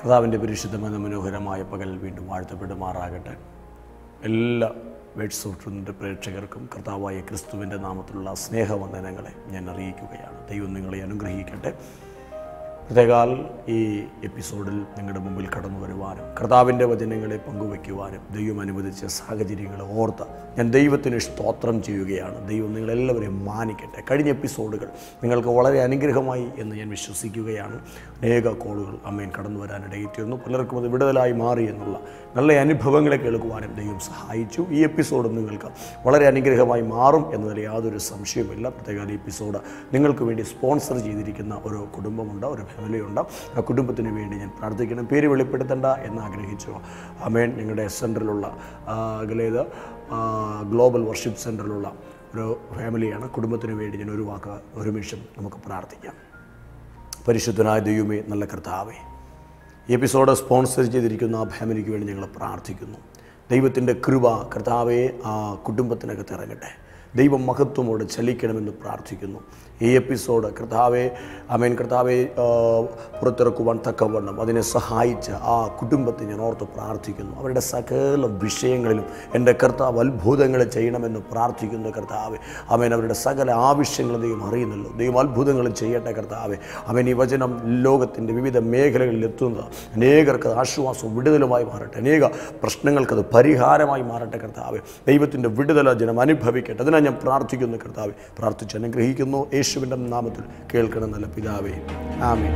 കർത്താവിൻ്റെ പരിശുദ്ധമെന്ന മനോഹരമായ പകൽ വീണ്ടും വാഴ്ത്തപ്പെടുമാറാകട്ടെ എല്ലാ വേഡ്സ് ഓഫ് ട്രൂത്തിൻ്റെ പ്രേക്ഷകർക്കും കർത്താവായ ക്രിസ്തുവിൻ്റെ നാമത്തിലുള്ള സ്നേഹവന്ദനങ്ങളെ ഞാൻ അറിയിക്കുകയാണ് ദൈവം നിങ്ങളെ അനുഗ്രഹിക്കട്ടെ പ്രത്യേകാൽ ഈ എപ്പിസോഡിൽ നിങ്ങളുടെ മുമ്പിൽ കടന്നു വരുവാനും കർത്താവിൻ്റെ വചനങ്ങളെ പങ്കുവയ്ക്കുവാനും ദൈവം അനുവദിച്ച സാഹചര്യങ്ങളെ ഓർത്ത് ഞാൻ ദൈവത്തിന് സ്തോത്രം ചെയ്യുകയാണ് ദൈവം നിങ്ങളെല്ലാവരെയും മാനിക്കട്ടെ കഴിഞ്ഞ എപ്പിസോഡുകൾ നിങ്ങൾക്ക് വളരെ അനുഗ്രഹമായി എന്ന് ഞാൻ വിശ്വസിക്കുകയാണ് അനേക കോളുകൾ അമ്മയും കടന്നു വരാനിടയിത്തീർന്നു പലർക്കും അത് വിടുതലായി മാറി എന്നുള്ള നല്ല അനുഭവങ്ങളെ കേൾക്കുവാനും ദൈവം സഹായിച്ചു ഈ എപ്പിസോഡും നിങ്ങൾക്ക് വളരെ അനുഗ്രഹമായി മാറും എന്നതിൽ യാതൊരു സംശയവുമില്ല പ്രത്യേക ഈ എപ്പിസോഡ് നിങ്ങൾക്ക് വേണ്ടി സ്പോൺസർ ചെയ്തിരിക്കുന്ന ഒരു കുടുംബമുണ്ട് ഒരു ഫാമിലിയുണ്ട് ആ കുടുംബത്തിന് വേണ്ടി ഞാൻ പ്രാർത്ഥിക്കണം പേര് വെളിപ്പെടുത്തണ്ട എന്ന് ആഗ്രഹിച്ചു അമേൻ ഞങ്ങളുടെ സെൻറ്ററിലുള്ള അകലേത് ഗ്ലോബൽ വർഷിപ്പ് സെൻറ്ററിലുള്ള ഒരു ഫാമിലിയാണ് കുടുംബത്തിന് വേണ്ടി ഞാൻ ഒരു വാക്ക് ഒരു നിമിഷം നമുക്ക് പ്രാർത്ഥിക്കാം പരിശുദ്ധനായ ദൈവമേ നല്ല കർത്താവേ ഈ എപ്പിസോഡ് സ്പോൺസർ ചെയ്തിരിക്കുന്ന ആ ഫാമിലിക്ക് വേണ്ടി ഞങ്ങൾ പ്രാർത്ഥിക്കുന്നു ദൈവത്തിൻ്റെ കൃപ കർത്താവെ ആ കുടുംബത്തിനകത്ത് ഇറങ്ങട്ടെ ദൈവം മഹത്വമോട് ചലിക്കണമെന്ന് പ്രാർത്ഥിക്കുന്നു ഈ എപ്പിസോഡ് കർത്താവെ അമേൻ കർത്താവെ ആ, പുറത്തിറക്കുവാൻ തക്കവണ്ണം അതിനെ സഹായിച്ച ആ കുടുംബത്തെ ഞാൻ ഓർത്ത് പ്രാർത്ഥിക്കുന്നു അവരുടെ സകല വിഷയങ്ങളിലും എൻ്റെ കർത്താവ് അത്ഭുതങ്ങൾ ചെയ്യണമെന്ന് പ്രാർത്ഥിക്കുന്നു കർത്താവെ അമേൻ അവരുടെ സകല ആവശ്യങ്ങൾ ദൈവം അറിയുന്നല്ലോ ദൈവം അത്ഭുതങ്ങൾ ചെയ്യട്ടെ കർത്താവെ അവൻ ഈ വചനം ലോകത്തിൻ്റെ വിവിധ മേഖലകളിൽ എത്തുന്നത് അനേകർക്ക് അത് ആശ്വാസവും വിടുതലുമായി മാറട്ടെ അനേക പ്രശ്നങ്ങൾക്കത് പരിഹാരമായി മാറട്ടെ കർത്താവെ ദൈവത്തിൻ്റെ വിടുതല ജനം അനുഭവിക്കട്ടെ അതിനാണ് ഞാൻ പ്രാർത്ഥിക്കുന്നു കർത്താവെ പ്രാർത്ഥിച്ച് അനുഗ്രഹിക്കുന്നു യേശുവിൻ്റെ നാമത്തിൽ കേൾക്കണം നല്ല പിതാവേ ആമേൻ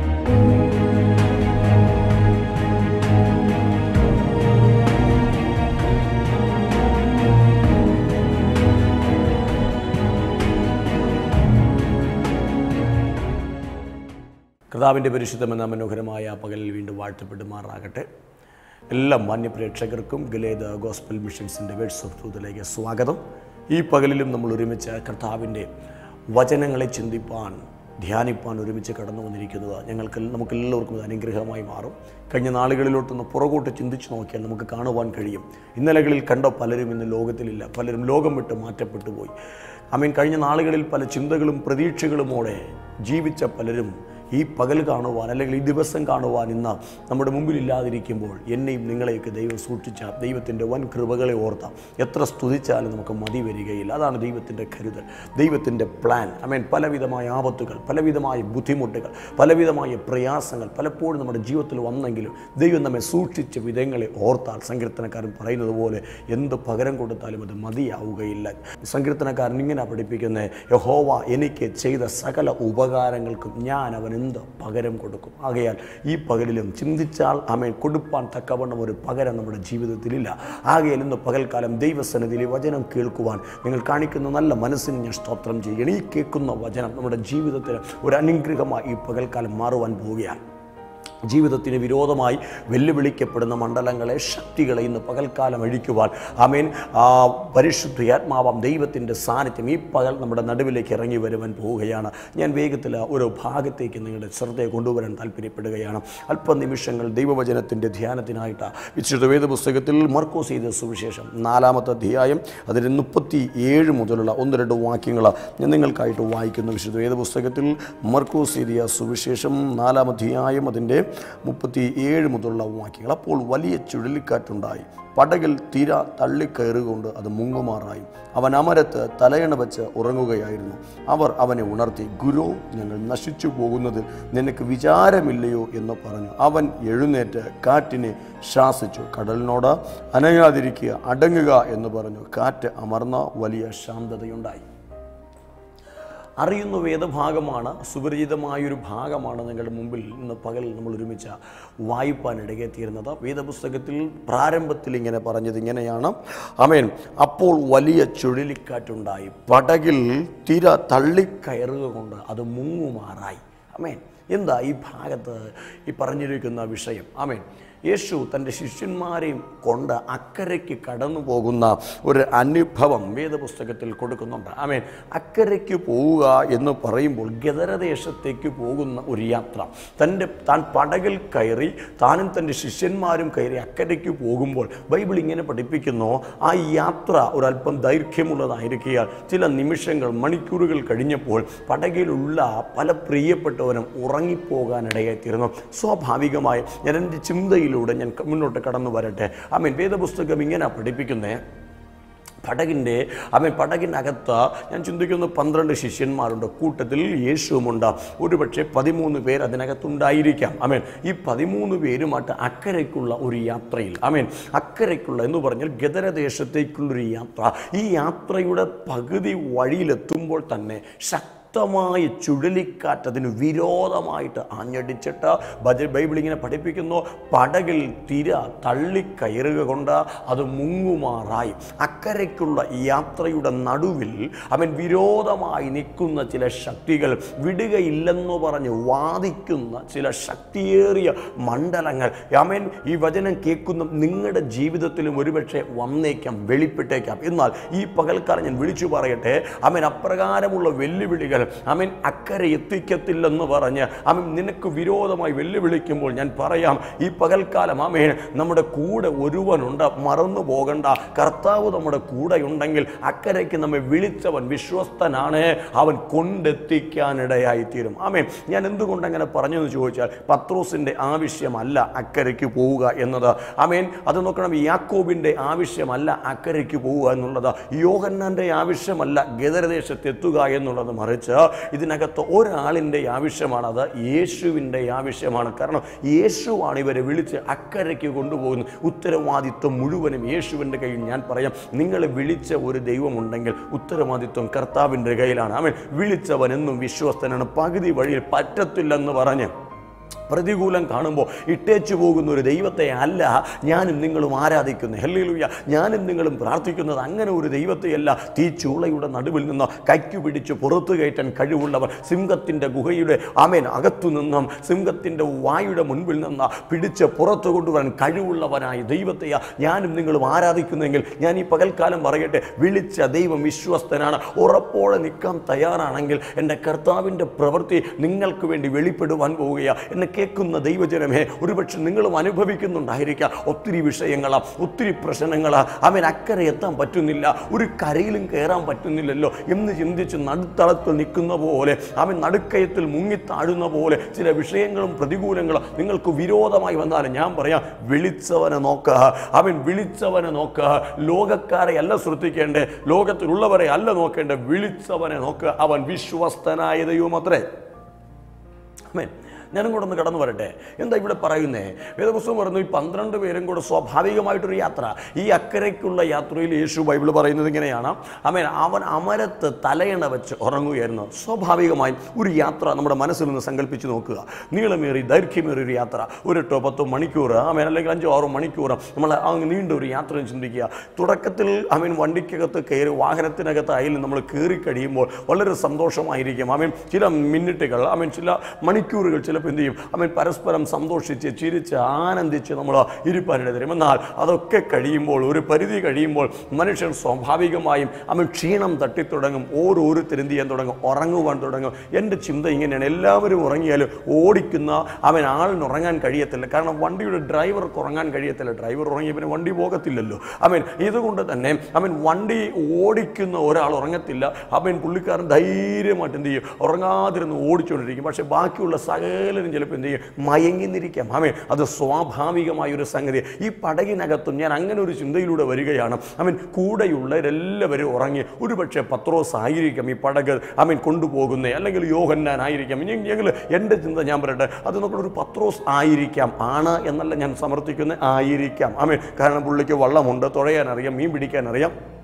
കർത്താവിൻ്റെ പരിശുദ്ധമെന്ന മനോഹരമായ പകലിൽ വീണ്ടും വാഴ്ത്തപ്പെടുമാറാകട്ടെ എല്ലാ മാന്യപ്രേക്ഷകർക്കും ഗലേദ ഗോസ്പൽ മിഷൻസിൻ്റെ വേഡ്സ് ഓഫ് ട്രൂത്തിലേക്ക് സ്വാഗതം ഈ പകലിലും നമ്മൾ ഒരുമിച്ച് കർത്താവിൻ്റെ വചനങ്ങളെ ചിന്തിപ്പാൻ ധ്യാനിപ്പാൻ ഒരുമിച്ച് കടന്നു വന്നിരിക്കുന്നത് ഞങ്ങൾക്ക് നമുക്കെല്ലാവർക്കും ഇത് അനുഗ്രഹമായി മാറും കഴിഞ്ഞ നാളുകളിലോട്ടൊന്ന് പുറകോട്ട് ചിന്തിച്ച് നോക്കിയാൽ നമുക്ക് കാണുവാൻ കഴിയും ഇന്നലകളിൽ കണ്ട പലരും ഇന്ന് ലോകത്തിലില്ല പലരും ലോകം വിട്ട് മാറ്റപ്പെട്ടു പോയി ഐ മീൻ കഴിഞ്ഞ നാളുകളിൽ പല ചിന്തകളും പ്രതീക്ഷകളുമോടെ ജീവിച്ച പലരും ഈ പകൽ കാണുവാൻ അല്ലെങ്കിൽ ഈ ദിവസം കാണുവാൻ ഇന്ന് നമ്മുടെ മുമ്പിൽ ഇല്ലാതിരിക്കുമ്പോൾ എന്നെയും നിങ്ങളെയൊക്കെ ദൈവം സൂക്ഷിച്ച ദൈവത്തിൻ്റെ വൻ കൃപകളെ ഓർത്താം എത്ര സ്തുതിച്ചാലും നമുക്ക് മതി വരികയില്ല അതാണ് ദൈവത്തിൻ്റെ കരുതൽ ദൈവത്തിൻ്റെ പ്ലാൻ ഐ മീൻ പലവിധമായ ആപത്തുകൾ പലവിധമായ ബുദ്ധിമുട്ടുകൾ പലവിധമായ പ്രയാസങ്ങൾ പലപ്പോഴും നമ്മുടെ ജീവിതത്തിൽ വന്നെങ്കിലും ദൈവം നമ്മെ സൂക്ഷിച്ച വിധങ്ങളെ ഓർത്താൽ സങ്കീർത്തനക്കാരൻ പറയുന്നത് പോലെ എന്ത് പകരം കൊടുത്താലും അത് മതിയാവുകയില്ല സങ്കീർത്തനക്കാരൻ ഇങ്ങനെ പഠിപ്പിക്കുന്നത് യഹോവ എനിക്ക് ചെയ്ത സകല ഉപകാരങ്ങൾക്കും ഞാൻ അവൻ എന്ത് പകരം കൊടുക്കും ആകയാൽ ഈ പകലിലും ചിന്തിച്ചാൽ അമേൻ കൊടുപ്പാൻ തക്കവണ്ണം ഒരു പകരം നമ്മുടെ ജീവിതത്തിലില്ല ആകയാൽ ഇന്ന് പകൽക്കാലം ദൈവസന്നിധിയിൽ ഈ വചനം കേൾക്കുവാൻ നിങ്ങൾ കാണിക്കുന്ന നല്ല മനസ്സിന് ഞാൻ സ്തോത്രം ചെയ്യണം ഈ കേൾക്കുന്ന വചനം നമ്മുടെ ജീവിതത്തിൽ ഒരു അനുഗ്രഹമായി ഈ പകൽക്കാലം മാറുവാൻ പോവുകയാണ് ജീവിതത്തിന് വിരോധമായി വെല്ലുവിളിക്കപ്പെടുന്ന മണ്ഡലങ്ങളെ ശക്തികളെ ഇന്ന് പകൽക്കാലം അഴിക്കുവാൻ ആമേൻ ആ പരിശുദ്ധിയാത്മാവാം ദൈവത്തിൻ്റെ സാന്നിധ്യം ഈ പകൽ നമ്മുടെ നടുവിലേക്ക് ഇറങ്ങി വരുവാൻ പോവുകയാണ് ഞാൻ വേഗത്തിൽ ഒരു ഭാഗത്തേക്ക് നിങ്ങളുടെ ശ്രദ്ധയെ കൊണ്ടുവരാൻ താല്പര്യപ്പെടുകയാണ് അല്പനിമിഷങ്ങൾ ദൈവവചനത്തിൻ്റെ ധ്യാനത്തിനായിട്ട് വിശുദ്ധ വേദ പുസ്തകത്തിൽ മർക്കോസ് ചെയ്ത സുവിശേഷം നാലാമത്തെ അധ്യായം അതിൻ്റെ മുപ്പത്തി ഏഴ് മുതലുള്ള ഒന്ന് രണ്ട് വാക്യങ്ങൾ ഞാൻ നിങ്ങൾക്കായിട്ട് വായിക്കുന്നു വിശുദ്ധ വേദ പുസ്തകത്തിൽ മർക്കോസ് എഴുതിയ സുവിശേഷം നാലാം അധ്യായം അതിൻ്റെ മുപ്പത്തി ഏഴ് മുതലുള്ള വാക്യങ്ങൾ അപ്പോൾ വലിയ ചുഴലിക്കാറ്റുണ്ടായി പടകിൽ തിര തള്ളിക്കയറുകൊണ്ട് അത് മുങ്ങുമാറായി അവൻ അമരത്ത് തലയണ വെച്ച് ഉറങ്ങുകയായിരുന്നു അവർ അവനെ ഉണർത്തി ഗുരു ഞങ്ങൾ നശിച്ചു പോകുന്നതിൽ നിനക്ക് വിചാരമില്ലയോ എന്ന് പറഞ്ഞു അവൻ എഴുന്നേറ്റ് കാറ്റിനെ ശാസിച്ചു കടലിനോട് അനങ്ങാതിരിക്കുക അടങ്ങുക എന്ന് പറഞ്ഞു കാറ്റ് അമർന്ന വലിയ ശാന്തതയുണ്ടായി അറിയുന്ന വേദഭാഗമാണ് സുപരിചിതമായൊരു ഭാഗമാണ് നിങ്ങളുടെ മുമ്പിൽ ഇന്ന് പകൽ നമ്മൾ ഒരുമിച്ച് വായിപ്പാൻ ഇടകെത്തിയിരുന്നത് വേദപുസ്തകത്തിൽ പ്രാരംഭത്തിൽ ഇങ്ങനെ പറഞ്ഞത് ഇങ്ങനെയാണ് അമേൻ അപ്പോൾ വലിയ ചുഴലിക്കാറ്റുണ്ടായി പടകിൽ തിര തള്ളിക്കയറുക കൊണ്ട് അത് മുങ്ങുമാറായി അമേൻ എന്താ ഈ ഭാഗത്ത് ഈ പറഞ്ഞിരിക്കുന്ന വിഷയം അമേൻ യേശു തൻ്റെ ശിഷ്യന്മാരെയും കൊണ്ട് അക്കരയ്ക്ക് കടന്നു പോകുന്ന ഒരു അനുഭവം വേദപുസ്തകത്തിൽ കൊടുക്കുന്നുണ്ട് ആമേൻ അക്കരയ്ക്ക് പോവുക എന്ന് പറയുമ്പോൾ ഗദരദേശത്തേക്ക് പോകുന്ന ഒരു യാത്ര തൻ്റെ താൻ പടകിൽ കയറി താനും തൻ്റെ ശിഷ്യന്മാരും കയറി അക്കരയ്ക്ക് പോകുമ്പോൾ ബൈബിൾ ഇങ്ങനെ പഠിപ്പിക്കുന്നു ആ യാത്ര ഒരല്പം ദൈർഘ്യമുള്ളതായിരിക്കുക ചില നിമിഷങ്ങൾ മണിക്കൂറുകൾ കഴിഞ്ഞപ്പോൾ പടകിലുള്ള പല പ്രിയപ്പെട്ടവരും ഉറങ്ങിപ്പോകാനിടയായിത്തീരുന്നു സ്വാഭാവികമായി ഞാൻ എൻ്റെ ചിന്തയിലൂടെ ഞാൻ മുന്നോട്ട് കടന്നു വരട്ടെ ആമീൻ വേദപുസ്തകം ഇങ്ങനെ പഠിപ്പിക്കുന്നേ പടകിൻ്റെ അവൻ പടകിനകത്ത് ഞാൻ ചിന്തിക്കുന്നു പന്ത്രണ്ട് ശിഷ്യന്മാരുണ്ട് കൂട്ടത്തിൽ യേശുവുമുണ്ട് ഒരുപക്ഷെ പതിമൂന്ന് പേർ അതിനകത്തുണ്ടായിരിക്കാം അമേൻ ഈ പതിമൂന്ന് പേരുമായിട്ട് അക്കരയ്ക്കുള്ള ഒരു യാത്രയിൽ അമേൻ അക്കരയ്ക്കുള്ള എന്ന് പറഞ്ഞാൽ ഗദരദേശത്തേക്കുള്ളൊരു യാത്ര ഈ യാത്രയുടെ പകുതി വഴിയിലെത്തുമ്പോൾ തന്നെ ശക്തി ശക്തമായ ചുഴലിക്കാറ്റ് അതിന് വിരോധമായിട്ട് ആഞ്ഞടിച്ചിട്ട് ബജ- ബൈബിൾ ഇങ്ങനെ പഠിപ്പിക്കുന്നു പടകിൽ തിര തള്ളിക്കയറുക കൊണ്ട് അത് മുങ്ങുമാറായി അക്കരയ്ക്കുള്ള യാത്രയുടെ നടുവിൽ അവൻ വിരോധമായി നിൽക്കുന്ന ചില ശക്തികൾ വിടുകയില്ലെന്ന് പറഞ്ഞ് വാദിക്കുന്ന ചില ശക്തിയേറിയ മണ്ഡലങ്ങൾ അവൻ ഈ വചനം കേൾക്കുന്ന നിങ്ങളുടെ ജീവിതത്തിലും ഒരുപക്ഷെ വന്നേക്കാം വെളിപ്പെട്ടേക്കാം എന്നാൽ ഈ പകൽക്കാലം ഞാൻ വിളിച്ചു പറയട്ടെ അവൻ അപ്രകാരമുള്ള വെല്ലുവിളികൾ അവൻ അക്കരെ എത്തിക്കത്തില്ലെന്ന് പറഞ്ഞ് അവൻ നിനക്ക് വിരോധമായി വെല്ലുവിളിക്കുമ്പോൾ ഞാൻ പറയാം ഈ പകൽക്കാലം ആമേൻ നമ്മുടെ കൂടെ ഒരുവനുണ്ട് മറന്നു പോകണ്ട കർത്താവ് നമ്മുടെ കൂടെ ഉണ്ടെങ്കിൽ അക്കരയ്ക്ക് നമ്മെ വിളിച്ചവൻ വിശ്വസ്തനാണ് അവൻ കൊണ്ടെത്തിക്കാനിടയായിത്തീരും ആമേൻ ഞാൻ എന്തുകൊണ്ട് അങ്ങനെ പറഞ്ഞു എന്ന് ചോദിച്ചാൽ പത്രോസിൻ്റെ ആവശ്യമല്ല അക്കരയ്ക്ക് പോവുക എന്നത് ആമേൻ അത് നോക്കണം യാക്കോബിൻ്റെ ആവശ്യമല്ല അക്കരയ്ക്ക് പോവുക എന്നുള്ളത് യോഹന്നാൻ്റെ ആവശ്യമല്ല ഗദരദേശത്ത് എത്തുക എന്നുള്ളത് മറിച്ച് ഇതിനകത്ത് ഒരാളിൻ്റെ ആവശ്യമാണത് യേശുവിൻ്റെ ആവശ്യമാണ് കാരണം യേശുവാണ് ഇവരെ വിളിച്ച് അക്കരയ്ക്ക് കൊണ്ടുപോകുന്നത് ഉത്തരവാദിത്വം മുഴുവനും യേശുവിൻ്റെ കയ്യിൽ ഞാൻ പറയാം നിങ്ങളെ വിളിച്ച ഒരു ദൈവമുണ്ടെങ്കിൽ ഉത്തരവാദിത്വം കർത്താവിൻ്റെ കയ്യിലാണ് അവൻ വിളിച്ചവൻ എന്നും വിശ്വസ്തനാണ് പകുതി വഴിയിൽ പറ്റത്തില്ലെന്ന് പറഞ്ഞ് പ്രതികൂലം കാണുമ്പോൾ ഇട്ടേച്ചു പോകുന്ന ഒരു ദൈവത്തെ അല്ല ഞാനും നിങ്ങളും ആരാധിക്കുന്നത് ഹല്ലേലൂയ ഞാനും നിങ്ങളും പ്രാർത്ഥിക്കുന്നത് അങ്ങനെ ഒരു ദൈവത്തെയല്ല തീ ചൂളയുടെ നടുവിൽ നിന്ന് കൈക്കു പിടിച്ച് പുറത്തു കയറ്റാൻ കഴിവുള്ളവർ സിംഹത്തിൻ്റെ ഗുഹയുടെ ആമേൻ അകത്തു നിന്നും സിംഹത്തിൻ്റെ വായുടെ മുൻപിൽ നിന്ന് പിടിച്ച് പുറത്തു കൊണ്ടുവരാൻ കഴിവുള്ളവനായ ദൈവത്തെയാ ഞാനും നിങ്ങളും ആരാധിക്കുന്നെങ്കിൽ ഞാൻ ഈ പകൽക്കാലം പറയട്ടെ വിളിച്ച ദൈവം വിശ്വസ്തനാണ് ഉറപ്പോടെ നിൽക്കാൻ തയ്യാറാണെങ്കിൽ എൻ്റെ കർത്താവിൻ്റെ പ്രവൃത്തി നിങ്ങൾക്ക് വേണ്ടി വെളിപ്പെടുവാൻ പോവുകയാണ് എന്നെ കേൾക്കുന്ന ദൈവജനമേ ഒരുപക്ഷെ നിങ്ങളും അനുഭവിക്കുന്നുണ്ടായിരിക്കാം ഒത്തിരി വിഷയങ്ങളാ ഒത്തിരി പ്രശ്നങ്ങളാ അവൻ അക്കരെ എത്താൻ പറ്റുന്നില്ല ഒരു കരയിലും കയറാൻ പറ്റുന്നില്ലല്ലോ എന്ന് ചിന്തിച്ച് നടുത്തളത്തിൽ നിൽക്കുന്ന പോലെ അവൻ നടുക്കയത്തിൽ മുങ്ങിത്താഴുന്ന പോലെ ചില വിഷയങ്ങളും പ്രതികൂലങ്ങളും നിങ്ങൾക്ക് വിരോധമായി വന്നാലും ഞാൻ പറയാം വിളിച്ചവനെ നോക്കുക അവൻ വിളിച്ചവനെ നോക്കുക ലോകക്കാരെ അല്ല ശ്രദ്ധിക്കേണ്ടേ ലോകത്തിലുള്ളവരെ അല്ല നോക്കേണ്ടേ വിളിച്ചവനെ നോക്കുക അവൻ വിശ്വസ്തനായ ദൈവമത്രേ ആമേൻ ഞാനും കൂടെ ഒന്ന് കടന്നു വരട്ടെ എന്താ ഇവിടെ പറയുന്നേ വേദപുസ്തകം പറയുന്നു ഈ പന്ത്രണ്ട് പേരും കൂടെ സ്വാഭാവികമായിട്ടൊരു യാത്ര ഈ അക്കരയ്ക്കുള്ള യാത്രയിൽ യേശു ബൈബിൾ പറയുന്നത് ഇങ്ങനെയാണ് അവൻ അവൻ അമരത്ത് തലയണ വെച്ച് ഉറങ്ങുകയായിരുന്നു സ്വാഭാവികമായും ഒരു യാത്ര നമ്മുടെ മനസ്സിൽ നിന്ന് സങ്കല്പിച്ച് നോക്കുക നീളമേറി ദൈർഘ്യമേറിയ ഒരു യാത്ര ഒരു എട്ടോ പത്തോ മണിക്കൂർ അവൻ അല്ലെങ്കിൽ അഞ്ചോ ആറോ മണിക്കൂർ നമ്മൾ അങ്ങ് നീണ്ട ഒരു യാത്ര ചിന്തിക്കുക തുടക്കത്തിൽ അവൻ വണ്ടിക്കകത്ത് കയറി വാഹനത്തിനകത്ത് അയലിൽ നമ്മൾ കയറി കഴിയുമ്പോൾ വളരെ സന്തോഷമായിരിക്കും അവൻ ചില മിനിറ്റുകൾ അവൻ ചില മണിക്കൂറുകൾ ചിലപ്പോൾ എന്ത് ചെയ്യും അവൻ പരസ്പരം സന്തോഷിച്ച് ചിരിച്ച് ആനന്ദിച്ച് നമ്മൾ ഇരിപ്പാനിട തരും എന്നാൽ അതൊക്കെ കഴിയുമ്പോൾ ഒരു പരിധി കഴിയുമ്പോൾ മനുഷ്യൻ സ്വാഭാവികമായും അവൻ ക്ഷീണം തട്ടിത്തുടങ്ങും ഓരോരുത്തരും എന്ത് ചെയ്യാൻ തുടങ്ങും ഉറങ്ങുവാൻ തുടങ്ങും എൻ്റെ ചിന്ത ഇങ്ങനെയാണ് എല്ലാവരും ഉറങ്ങിയാലും ഓടിക്കുന്ന അവൻ ആളിന് ഉറങ്ങാൻ കഴിയത്തില്ല കാരണം വണ്ടിയുടെ ഡ്രൈവർക്ക് ഉറങ്ങാൻ കഴിയത്തില്ല ഡ്രൈവർ ഉറങ്ങിയ പിന്നെ വണ്ടി പോകത്തില്ലല്ലോ അവൻ ഇതുകൊണ്ട് തന്നെ അവൻ വണ്ടി ഓടിക്കുന്ന ഒരാൾ ഉറങ്ങത്തില്ല അവൻ പുള്ളിക്കാരൻ ധൈര്യമായിട്ട് എന്ത് ചെയ്യും ഉറങ്ങാതിരുന്ന് ഓടിച്ചുകൊണ്ടിരിക്കും പക്ഷേ ബാക്കിയുള്ള സകലരും ചിലപ്പോൾ എന്ത് ചെയ്യും മയങ്ങിന്നിരിക്കാം അവൻ അത് സ്വാഭാവികമായ ഒരു സംഗതി ഈ പടകിനകത്തും ഞാൻ അങ്ങനെ ഒരു ചിന്തയിലൂടെ വരികയാണ് അവൻ കൂടെയുള്ളവരെല്ലാവരും ഉറങ്ങി ഒരുപക്ഷെ പത്രോസ് ആയിരിക്കാം ഈ പടക് അവൻ കൊണ്ടുപോകുന്നേ അല്ലെങ്കിൽ യോഹന്നാൻ ആയിരിക്കാം ഇനി ഞങ്ങൾ എൻ്റെ ചിന്ത ഞാൻ പറയട്ടെ അത് നമ്മളൊരു പത്രോസ് ആയിരിക്കാം ആണ് എന്നല്ല ഞാൻ സമർത്ഥിക്കുന്നത് ആയിരിക്കാം അവൻ കാരണം പുള്ളിക്ക് വള്ളമുണ്ട് തുഴയാൻ അറിയാം മീൻ പിടിക്കാൻ അറിയാം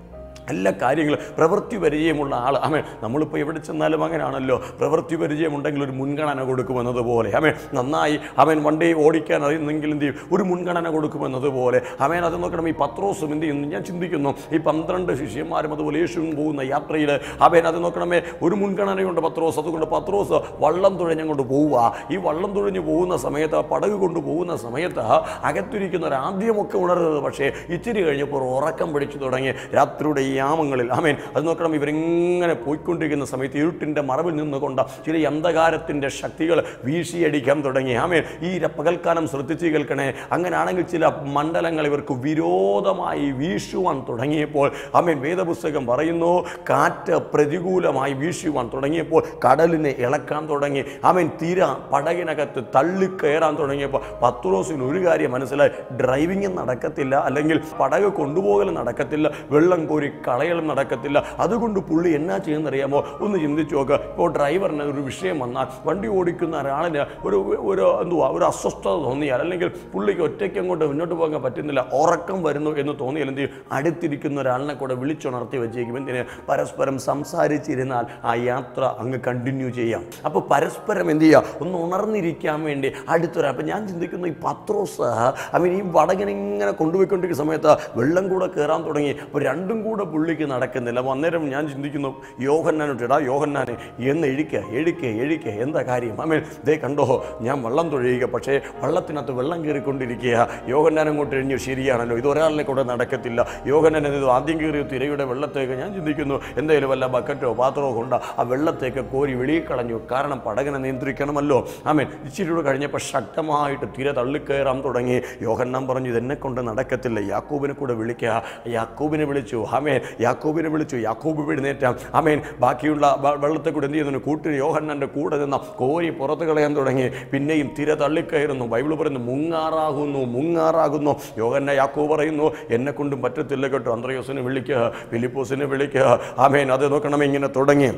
എല്ലാ കാര്യങ്ങളും പ്രവൃത്തി പരിചയമുള്ള ആൾ അമേ നമ്മളിപ്പോൾ എവിടെ ചെന്നാലും അങ്ങനെയാണല്ലോ പ്രവൃത്തി പരിചയമുണ്ടെങ്കിൽ ഒരു മുൻഗണന കൊടുക്കുമെന്നതുപോലെ അമേ നന്നായി അവൻ വണ്ടി ഓടിക്കാൻ അറിയുന്നെങ്കിൽ എന്ത് ചെയ്യും ഒരു മുൻഗണന കൊടുക്കുമെന്നതുപോലെ അവൻ അത് നോക്കണം ഈ പത്രോസും എന്ത് ചെയ്യുന്നു ഞാൻ ചിന്തിക്കുന്നു ഈ പന്ത്രണ്ട് ശിഷ്യന്മാരും അതുപോലെ യേശുവും പോകുന്ന യാത്രയിൽ അവൻ അത് നോക്കണമേ ഒരു മുൻഗണനയുണ്ട് പത്രോസ് അതുകൊണ്ട് പത്രോസ് വള്ളം തുഴഞ്ഞങ്ങോട്ട് പോവുക ഈ വള്ളം തുഴഞ്ഞ് പോകുന്ന സമയത്ത് ആ പടക് കൊണ്ട് പോകുന്ന സമയത്ത് അകത്തിരിക്കുന്നവർ ആദ്യമൊക്കെ ഉണരുന്നത് പക്ഷേ ഇച്ചിരി കഴിഞ്ഞപ്പോൾ ഉറക്കം പിടിച്ചു തുടങ്ങി രാത്രിയുടെ ഈ യാമങ്ങളിൽ ആമേൻ അത് നോക്കണം ഇവരിങ്ങനെ പോയിക്കൊണ്ടിരിക്കുന്ന സമയത്ത് ഇരുട്ടിൻ്റെ മറവിൽ നിന്നുകൊണ്ട് ചില ഈ അന്ധകാരത്തിൻ്റെ ശക്തികൾ വീശിയടിക്കാൻ തുടങ്ങി ആമേൻ ഈ ര- പകൽക്കാലം ശ്രദ്ധിച്ച് കേൾക്കണേ അങ്ങനെയാണെങ്കിൽ ചില മണ്ഡലങ്ങൾ ഇവർക്ക് വിരോധമായി വീശുവാൻ തുടങ്ങിയപ്പോൾ ആമേൻ വേദപുസ്തകം പറയുന്നു കാറ്റ് പ്രതികൂലമായി വീശുവാൻ തുടങ്ങിയപ്പോൾ കടലിനെ ഇളക്കാൻ തുടങ്ങി ആമേൻ തീര പടകിനകത്ത് തള്ളിക്കയറാൻ തുടങ്ങിയപ്പോൾ പത്രോസിന് ഒരു കാര്യം മനസ്സിലായി ഡ്രൈവിംഗ് നടക്കത്തില്ല അല്ലെങ്കിൽ പടക് കൊണ്ടുപോകലും നടക്കത്തില്ല വെള്ളം കോരി കളയലും നടക്കത്തില്ല അതുകൊണ്ട് പുള്ളി എന്നാ ചെയ്യുന്നറിയാമോ ഒന്ന് ചിന്തിച്ചു നോക്കുക ഇപ്പോൾ ഡ്രൈവറിന് ഒരു വിഷയം വന്നാൽ വണ്ടി ഓടിക്കുന്ന ഒരാളിന് ഒരു ഒരു എന്തുവാ ഒരു അസ്വസ്ഥത തോന്നിയാൽ അല്ലെങ്കിൽ പുള്ളിക്ക് ഒറ്റയ്ക്ക് അങ്ങോട്ട് മുന്നോട്ട് പോകാൻ പറ്റുന്നില്ല ഉറക്കം വരുന്നു എന്ന് തോന്നിയാൽ എന്ത് ചെയ്യും അടുത്തിരിക്കുന്ന ഒരാളിനെ കൂടെ വിളിച്ചുണർത്തി വെച്ചേക്കും എന്തിന് പരസ്പരം സംസാരിച്ചിരുന്നാൽ ആ യാത്ര അങ്ങ് കണ്ടിന്യൂ ചെയ്യാം അപ്പോൾ പരസ്പരം എന്ത് ചെയ്യുക ഒന്ന് ഉണർന്നിരിക്കാൻ വേണ്ടി അടുത്തൊരു അപ്പം ഞാൻ ചിന്തിക്കുന്നു ഈ പത്രോസ് അവൻ ഈ വടകിനെ ഇങ്ങനെ കൊണ്ടുപോയിക്കൊണ്ടിരിക്കുന്ന സമയത്ത് വെള്ളം കൂടെ കയറാൻ തുടങ്ങി അപ്പോൾ രണ്ടും കൂടെ പുള്ളിക്ക് നടക്കുന്നില്ല അപ്പോൾ അന്നേരം ഞാൻ ചിന്തിക്കുന്നു യോഹന്നാനോട്ട് ഇടാ യോഹന്നാനെ എന്ന് എഴുക്കുക എഴുക്കുക എഴുക്കുക എന്താ കാര്യം അമ്മേ ദേ കണ്ടോ ഞാൻ വള്ളം തൊഴിയുക പക്ഷേ വള്ളത്തിനകത്ത് വെള്ളം കയറിക്കൊണ്ടിരിക്കുക യോഹന്നാൻ അങ്ങോട്ട് എഴിഞ്ഞു ശരിയാണല്ലോ ഇത് ഒരാളിനെ കൂടെ നടക്കത്തില്ല യോഹന്നാൻ ഇത് ആദ്യം കയറിയ തിരയുടെ വെള്ളത്തേക്ക് ഞാൻ ചിന്തിക്കുന്നു എന്തായാലും വല്ല ബക്കറ്റോ പാത്രമോ കൊണ്ട് ആ വെള്ളത്തേക്ക് കോരി വെളിയിൽ കളഞ്ഞു കാരണം പടകനെ നിയന്ത്രിക്കണമല്ലോ ആമേൻ ഇച്ചിരി കൂടെ കഴിഞ്ഞപ്പോൾ ശക്തമായിട്ട് തിര തള്ളിക്കയറാൻ തുടങ്ങി യോഹന്നാൻ പറഞ്ഞു ഇതെന്നെ കൊണ്ട് നടക്കത്തില്ല യാക്കൂബിനെ കൂടെ വിളിക്കുക യാക്കൂബിനെ വിളിച്ചു ആമേൻ യാക്കൂബിനെ വിളിച്ചു യാക്കൂബ് എഴുന്നേറ്റ ആമേൻ ബാക്കിയുള്ള വ- വെള്ളത്തെ കൂടെ എന്ത് ചെയ്യുന്നു കൂട്ടിന് യോഹന്നാൻ്റെ കൂടെ നിന്ന കോരി പുറത്ത് കളയാൻ തുടങ്ങി പിന്നെയും തിര തള്ളിക്കയറുന്നു ബൈബിൾ പറയുന്നു മുങ്ങാറാകുന്നു മുങ്ങാറാകുന്നു യോഹന്ന യാക്കോ പറയുന്നു എന്നെ കൊണ്ടും പറ്റത്തില്ല കേട്ടോ അന്ത്രയോസിനെ വിളിക്കുക ഫിലിപ്പോസിനെ വിളിക്കുക ആമേൻ അത് നോക്കണം ഇങ്ങനെ തുടങ്ങി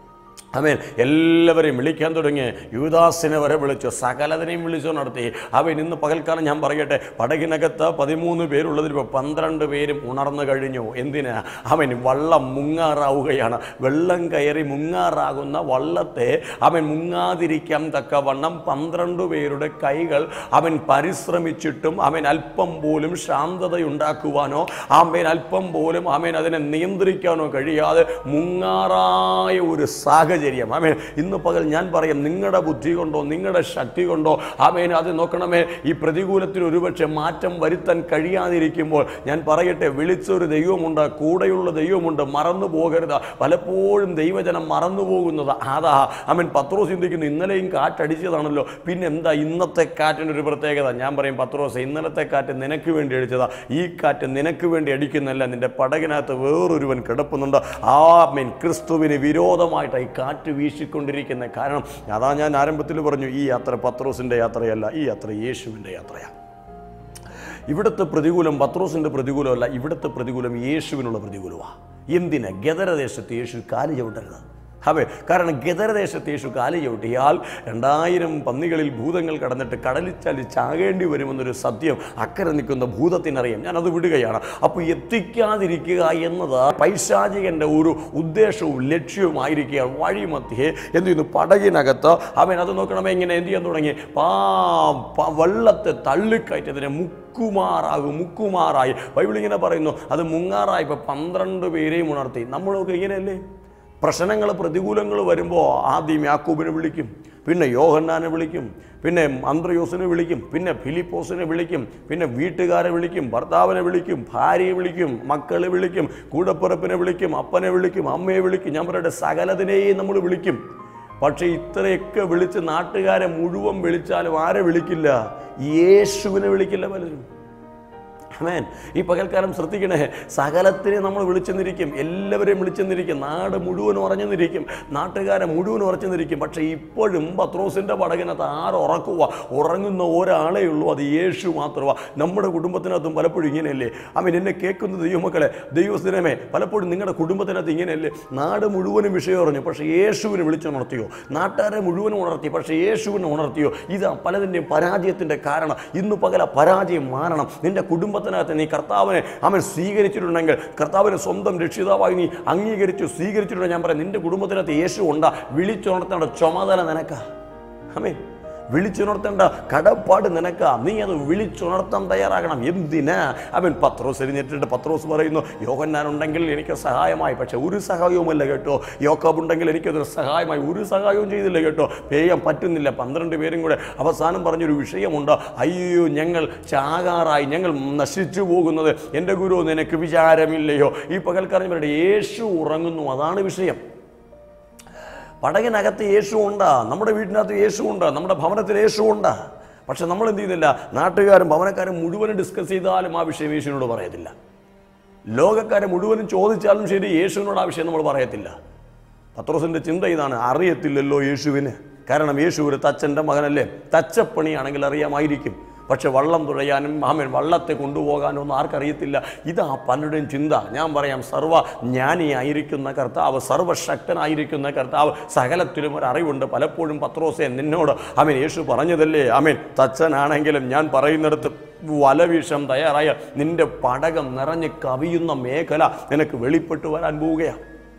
അവൻ എല്ലാവരെയും വിളിക്കാൻ തുടങ്ങി യുവദാസിനെ വരെ വിളിച്ചു സകലതിനെയും വിളിച്ചു നടത്തി അവൻ ഇന്ന് പകൽക്കാലം ഞാൻ പറയട്ടെ പടകിനകത്ത് പതിമൂന്ന് പേരുള്ളതിൽ ഇപ്പോൾ പന്ത്രണ്ട് പേരും ഉണർന്നു കഴിഞ്ഞു എന്തിനാ അവൻ വള്ളം മുങ്ങാറാവുകയാണ് വെള്ളം കയറി മുങ്ങാറാകുന്ന വള്ളത്തെ അവൻ മുങ്ങാതിരിക്കാൻ തക്കവണ്ണം പന്ത്രണ്ട് പേരുടെ കൈകൾ അവൻ പരിശ്രമിച്ചിട്ടും അവൻ അല്പം പോലും ശാന്തതയുണ്ടാക്കുവാനോ അവൻ അല്പം പോലും അവൻ അതിനെ നിയന്ത്രിക്കാനോ കഴിയാതെ മുങ്ങാറായ ഒരു സാഹചര്യം ആമേൻ ഇന്ന് പകൽ ഞാൻ പറയാം നിങ്ങളുടെ ബുദ്ധി കൊണ്ടോ നിങ്ങളുടെ ശക്തി കൊണ്ടോ ആമേൻ അത് നോക്കണമേ ഈ പ്രതികൂലത്തിന് ഒരുപക്ഷെ മാറ്റം വരുത്താൻ കഴിയാതിരിക്കുമ്പോൾ ഞാൻ പറയട്ടെ വിളിച്ചൊരു ദൈവമുണ്ട് കൂടെയുള്ള ദൈവമുണ്ട് മറന്നു പോകരുത് പലപ്പോഴും ദൈവജനം മറന്നു പോകുന്നത് അതാ ആമേൻ പത്രോസ് ചിന്തിക്കുന്നു ഇന്നലെയും കാറ്റടിച്ചതാണല്ലോ പിന്നെ എന്താ ഇന്നത്തെ കാറ്റിൻ്റെ ഒരു പ്രത്യേകത ഞാൻ പറയും പത്രോസ് ഇന്നലത്തെ കാറ്റ് നിനക്ക് വേണ്ടി അടിച്ചതാ ഈ കാറ്റ് നിനക്ക് വേണ്ടി അടിക്കുന്നല്ല നിന്റെ പടകിനകത്ത് വേറൊരുവൻ കിടപ്പുന്നുണ്ട് ആ മീൻ ക്രിസ്തുവിന് വിരോധമായിട്ട് ഈ കാറ്റ് വീശിക്കൊണ്ടിരിക്കുന്ന കാരണം അതാ ഞാൻ ആരംഭത്തിൽ പറഞ്ഞു ഈ യാത്ര പത്രോസിൻ്റെ യാത്രയല്ല ഈ യാത്ര യേശുവിൻ്റെ യാത്രയാണ് ഇവിടുത്തെ പ്രതികൂലം പത്രോസിൻ്റെ പ്രതികൂലമല്ല ഇവിടുത്തെ പ്രതികൂലം യേശുവിനുള്ള പ്രതികൂലമാണ് എന്തിന് ഗദരദേശത്ത് യേശു കാല് ചവിട്ടരുത് അതെ കാരണം ഗദരദേശത്ത് യേശു കാല് ചവിട്ടിയാൽ രണ്ടായിരം പന്നികളിൽ ഭൂതങ്ങൾ കടന്നിട്ട് കടലിൽ ചലി ചാകേണ്ടി വരുമെന്നൊരു സത്യം അക്കരെ നിൽക്കുന്ന ഭൂതത്തിനറിയാം ഞാനത് വിടുകയാണ് അപ്പോൾ എത്തിക്കാതിരിക്കുക എന്നത് പൈശാചികൻ്റെ ഒരു ഉദ്ദേശവും ലക്ഷ്യവുമായിരിക്കുക വഴിമധ്യേ എന്ത് ചെയ്യുന്നു പടകിനകത്ത് അവൻ അത് നോക്കണമേ ഇങ്ങനെ എന്ത് ചെയ്യാൻ തുടങ്ങി പാ പ- വെള്ളത്തെ തള്ളിക്കയറ്റതിനെ മുക്കുമാറാകും മുക്കുമാറായി ബൈബിൾ ഇങ്ങനെ പറയുന്നു അത് മുങ്ങാറായി ഇപ്പം പന്ത്രണ്ട് പേരെയും ഉണർത്തി നമ്മളൊക്കെ ഇങ്ങനെയല്ലേ പ്രശ്നങ്ങൾ പ്രതികൂലങ്ങൾ വരുമ്പോൾ ആദ്യം യാക്കൂബിനെ വിളിക്കും പിന്നെ യോഹന്നാനെ വിളിക്കും പിന്നെ അന്ത്രയോസിനെ വിളിക്കും പിന്നെ ഫിലിപ്പോസിനെ വിളിക്കും പിന്നെ വീട്ടുകാരെ വിളിക്കും ഭർത്താവിനെ വിളിക്കും ഭാര്യയെ വിളിക്കും മക്കളെ വിളിക്കും കൂടപ്പിറപ്പിനെ വിളിക്കും അപ്പനെ വിളിക്കും അമ്മയെ വിളിക്കും ഞാൻ പറയട്ടെ സകലതിനെയും നമ്മൾ വിളിക്കും പക്ഷേ ഇത്രയൊക്കെ വിളിച്ച് നാട്ടുകാരെ മുഴുവൻ വിളിച്ചാലും ആരെ വിളിക്കില്ല യേശുവിനെ വിളിക്കില്ല പലരും അമേൻ ഈ പകൽക്കാലം ശ്രദ്ധിക്കണേ സകലത്തിനെ നമ്മൾ വിളിച്ചെന്നിരിക്കും എല്ലാവരെയും വിളിച്ചെന്നിരിക്കും നാട് മുഴുവൻ ഉറഞ്ഞെന്നിരിക്കും നാട്ടുകാരെ മുഴുവൻ ഉറച്ചെന്നിരിക്കും പക്ഷേ ഇപ്പോഴും പത്രോസിൻ്റെ പടകിനകത്ത് ആര് ഉറക്കുക ഉറങ്ങുന്ന ഒരാളേ ഉള്ളൂ അത് യേശു മാത്രമാണ് നമ്മുടെ കുടുംബത്തിനകത്തും പലപ്പോഴും ഇങ്ങനെയല്ലേ അമീൻ എന്നെ കേൾക്കുന്ന ദൈവമക്കളെ ദൈവസ്ഥിരമേ പലപ്പോഴും നിങ്ങളുടെ കുടുംബത്തിനകത്ത് ഇങ്ങനെയല്ലേ നാട് മുഴുവനും വിഷയം പറഞ്ഞു പക്ഷേ യേശുവിനെ വിളിച്ചുണർത്തിയോ നാട്ടുകാരെ മുഴുവനും ഉണർത്തി പക്ഷേ യേശുവിനെ ഉണർത്തിയോ ഇതാ പലതിൻ്റെയും പരാജയത്തിൻ്റെ കാരണം ഇന്ന് പകല പരാജയം മാറണം നിന്റെ കുടുംബത്തിൽ കുടുംബത്തിനകത്ത് നീ കർത്താവിനെ അവൻ സ്വീകരിച്ചിട്ടുണ്ടെങ്കിൽ കർത്താവിനെ സ്വന്തം രക്ഷിതാവായി നീ അംഗീകരിച്ചു സ്വീകരിച്ചിട്ടുണ്ടെങ്കിൽ ഞാൻ പറയാം നിന്റെ കുടുംബത്തിനകത്ത് യേശു ഉണ്ടാ വിളിച്ചുണർത്തേണ്ട ചുമതല നിനക്കാ അമേ വിളിച്ചുണർത്തേണ്ട കടപ്പാട് നിനക്കാ നീ അത് വിളിച്ചുണർത്താൻ തയ്യാറാകണം എന്തിനാ അവൻ പത്രോസ് എഴുന്നേറ്റിട്ട് പത്രോസ് പറയുന്നു യോഹന്നാൻ ഉണ്ടെങ്കിൽ എനിക്ക് സഹായമായി പക്ഷെ ഒരു സഹായവുമല്ല കേട്ടോ യോക്കാബ് ഉണ്ടെങ്കിൽ എനിക്കതൊരു സഹായമായി ഒരു സഹായവും ചെയ്തില്ല കേട്ടോ ചെയ്യാൻ പറ്റുന്നില്ല പന്ത്രണ്ട് പേരും കൂടെ അവസാനം പറഞ്ഞൊരു വിഷയമുണ്ട് അയ്യോ ഞങ്ങൾ ചാകാറായി ഞങ്ങൾ നശിച്ചു പോകുന്നത് എൻ്റെ ഗുരു നിനക്ക് വിചാരമില്ലയോ ഈ പകൽക്കാരൻ യേശു ഉറങ്ങുന്നു അതാണ് വിഷയം പടകിനകത്ത് യേശു ഉണ്ട് നമ്മുടെ വീട്ടിനകത്ത് യേശു ഉണ്ട് നമ്മുടെ ഭവനത്തിൽ യേശു ഉണ്ട് പക്ഷെ നമ്മൾ എന്ത് ചെയ്യുന്നില്ല നാട്ടുകാരും ഭവനക്കാരും മുഴുവനും ഡിസ്കസ് ചെയ്താലും ആ വിഷയം യേശുവിനോട് പറയത്തില്ല ലോകക്കാരെ മുഴുവനും ചോദിച്ചാലും ശരി യേശുവിനോട് ആ വിഷയം നമ്മൾ പറയത്തില്ല പത്രോസിൻ്റെ ചിന്ത ഇതാണ് അറിയത്തില്ലല്ലോ യേശുവിന് കാരണം യേശു ഒരു തച്ചൻ്റെ മകനല്ലേ തച്ചപ്പണിയാണെങ്കിൽ അറിയാമായിരിക്കും പക്ഷെ വള്ളം തുഴയാനും ആമൻ വള്ളത്തെ കൊണ്ടുപോകാനും ഒന്നും ആർക്കറിയത്തില്ല ഇതാ പലരുടെയും ചിന്ത ഞാൻ പറയാം സർവ ജ്ഞാനിയായിരിക്കുന്ന കർത്താവ് സർവശക്തനായിരിക്കുന്ന കർത്താവ് സകലത്തിലും ഒരു അറിവുണ്ട് പലപ്പോഴും പത്രോസെ നിന്നോട് അവൻ യേശു പറഞ്ഞതല്ലേ അവൻ തച്ചനാണെങ്കിലും ഞാൻ പറയുന്നിടത്ത് വലവിഷം തയ്യാറായ നിന്റെ പടകം നിറഞ്ഞ് കവിയുന്ന മേഖല നിനക്ക് വെളിപ്പെട്ട് വരാൻ പോവുകയാണ്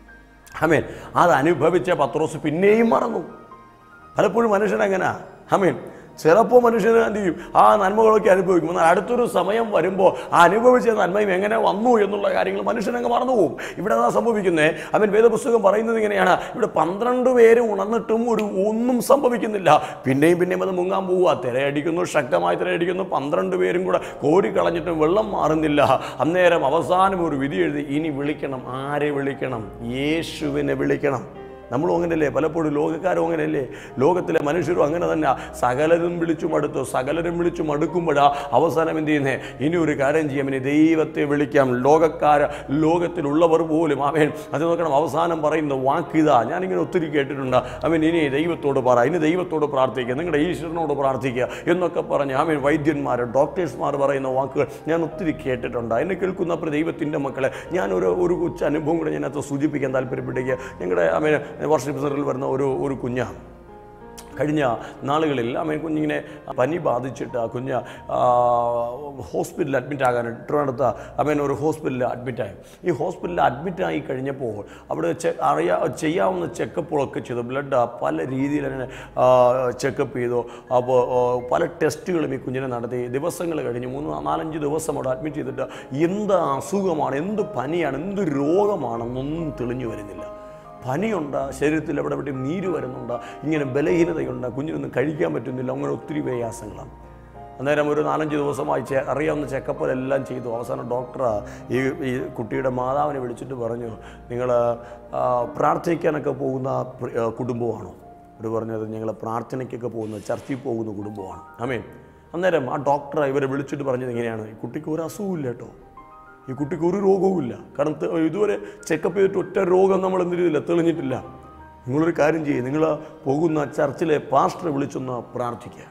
അമേൻ അത് അനുഭവിച്ച പത്രോസ് പിന്നെയും മറന്നു പലപ്പോഴും മനുഷ്യൻ എങ്ങനെയാ അമേൻ ചിലപ്പോൾ മനുഷ്യന് എന്ത് ചെയ്യും ആ നന്മകളൊക്കെ അനുഭവിക്കും എന്നാൽ അടുത്തൊരു സമയം വരുമ്പോൾ ആ അനുഭവിച്ച നന്മയും എങ്ങനെ വന്നു എന്നുള്ള കാര്യങ്ങൾ മനുഷ്യനങ്ങ് മറന്നു പോകും ഇവിടെ അതാ സംഭവിക്കുന്നത് അവൻ വേദപുസ്തകം പറയുന്നത് ഇങ്ങനെയാണ് ഇവിടെ പന്ത്രണ്ട് പേര് ഉണർന്നിട്ടും ഒരു ഒന്നും സംഭവിക്കുന്നില്ല പിന്നെയും പിന്നെയും അത് മുങ്ങാൻ പോവുക തിരയടിക്കുന്നു ശക്തമായി തിരയടിക്കുന്നു പന്ത്രണ്ട് പേരും കൂടെ കോരിക്കളഞ്ഞിട്ടും വെള്ളം മാറുന്നില്ല അന്നേരം അവസാനം ഒരു വിധി എഴുതി ഇനി വിളിക്കണം ആരെ വിളിക്കണം യേശുവിനെ വിളിക്കണം നമ്മളും അങ്ങനെയല്ലേ പലപ്പോഴും ലോകക്കാരും അങ്ങനെയല്ലേ ലോകത്തിലെ മനുഷ്യരും അങ്ങനെ തന്നെ സകലരും വിളിച്ചു മടുത്തു സകലരും വിളിച്ചു മടുക്കുമ്പോഴാ അവസാനം എന്ത് ചെയ്യുന്നേ ഇനി ഒരു കാര്യം ചെയ്യാം ഇനി ദൈവത്തെ വിളിക്കാം ലോകക്കാര ലോകത്തിലുള്ളവർ പോലും അവൻ അത് നോക്കണം അവസാനം പറയുന്ന വാക്കിതാ ഞാനിങ്ങനെ ഒത്തിരി കേട്ടിട്ടുണ്ട് അവൻ ഇനി ദൈവത്തോട് പറ ഇനി ദൈവത്തോട് പ്രാർത്ഥിക്കുക നിങ്ങളുടെ ഈശ്വരനോട് പ്രാർത്ഥിക്കുക എന്നൊക്കെ പറഞ്ഞ് അവൻ വൈദ്യന്മാർ ഡോക്ടേഴ്സ്മാർ പറയുന്ന വാക്കുകൾ ഞാൻ ഒത്തിരി കേട്ടിട്ടുണ്ട് എന്നെ കേൾക്കുന്നപ്പോൾ ദൈവത്തിൻ്റെ മക്കളെ ഞാനൊരു ഒരു കൊച്ചു അനുഭവം കൂടെ ഞാനത് സൂചിപ്പിക്കാൻ താല്പര്യപ്പെടുക ഞങ്ങളുടെ അവൻ വർഷിപ്പ് സെൻറ്ററിൽ വരുന്ന ഒരു ഒരു കുഞ്ഞാണ് കഴിഞ്ഞ നാളുകളിൽ അമ്മ കുഞ്ഞിങ്ങനെ പനി ബാധിച്ചിട്ട് ആ കുഞ്ഞ് ആ, ഹോസ്പിറ്റലിൽ അഡ്മിറ്റ് ആകാൻ ട്രിവാൻഡ്രത്ത് അമ്മേനെ ഒരു ഹോസ്പിറ്റലിൽ അഡ്മിറ്റായി ഈ ഹോസ്പിറ്റലിൽ അഡ്മിറ്റായി കഴിഞ്ഞപ്പോൾ അവിടെ ചെ അറിയാ ചെയ്യാവുന്ന ചെക്കപ്പുകളൊക്കെ ചെയ്തു ബ്ലഡ് പല രീതിയിൽ അങ്ങനെ ചെക്കപ്പ് ചെയ്തു അപ്പോൾ ആ, പല ടെസ്റ്റുകളും ഈ കുഞ്ഞിനെ നടത്തി ദിവസങ്ങൾ കഴിഞ്ഞ് മൂന്ന് നാലഞ്ച് ദിവസം അവിടെ അഡ്മിറ്റ് ചെയ്തിട്ട് എന്ത് അസുഖമാണ് എന്ത് പനിയാണ് എന്ത് രോഗമാണെന്നൊന്നും തെളിഞ്ഞു വരുന്നില്ല പനിയുണ്ട് ശരീരത്തിൽ എവിടെ എവിടെയും നീര് വരുന്നുണ്ട് ഇങ്ങനെ ബലഹീനതയുണ്ട് കുഞ്ഞിനൊന്നും കഴിക്കാൻ പറ്റുന്നില്ല അങ്ങനെ ഒത്തിരി പ്രയാസങ്ങളാണ് അന്നേരം ഒരു നാലഞ്ച് ദിവസമായി ചെ അറിയാവുന്ന ചെക്കപ്പുകളെല്ലാം ചെയ്തു അവസാനം ഡോക്ടർ ഈ ഈ കുട്ടിയുടെ മാതാവിനെ വിളിച്ചിട്ട് പറഞ്ഞു നിങ്ങൾ പ്രാർത്ഥിക്കാനൊക്കെ പോകുന്ന പ്ര- ആ, കുടുംബമാണോ അവർ പറഞ്ഞത് ഞങ്ങൾ പ്രാർത്ഥനയ്ക്കൊക്കെ പോകുന്ന ചർച്ചിൽ പോകുന്ന കുടുംബമാണ് ആമേൻ അന്നേരം ആ ഡോക്ടർ ഇവരെ വിളിച്ചിട്ട് പറഞ്ഞത് ഇങ്ങനെയാണ് ഈ കുട്ടിക്ക് ഒരു അസുഖമില്ല കേട്ടോ ഈ കുട്ടിക്ക് ഒരു രോഗവുമില്ല കാരണം ത- ഇതുവരെ ചെക്കപ്പ് ചെയ്തിട്ട് ഒറ്റ രോഗം നമ്മൾ എന്ത് ചെയ്തില്ല തെളിഞ്ഞിട്ടില്ല നിങ്ങളൊരു കാര്യം ചെയ്യും നിങ്ങൾ പോകുന്ന ചർച്ചിലെ പാസ്റ്ററെ വിളിച്ചൊന്ന് പ്രാർത്ഥിക്കുക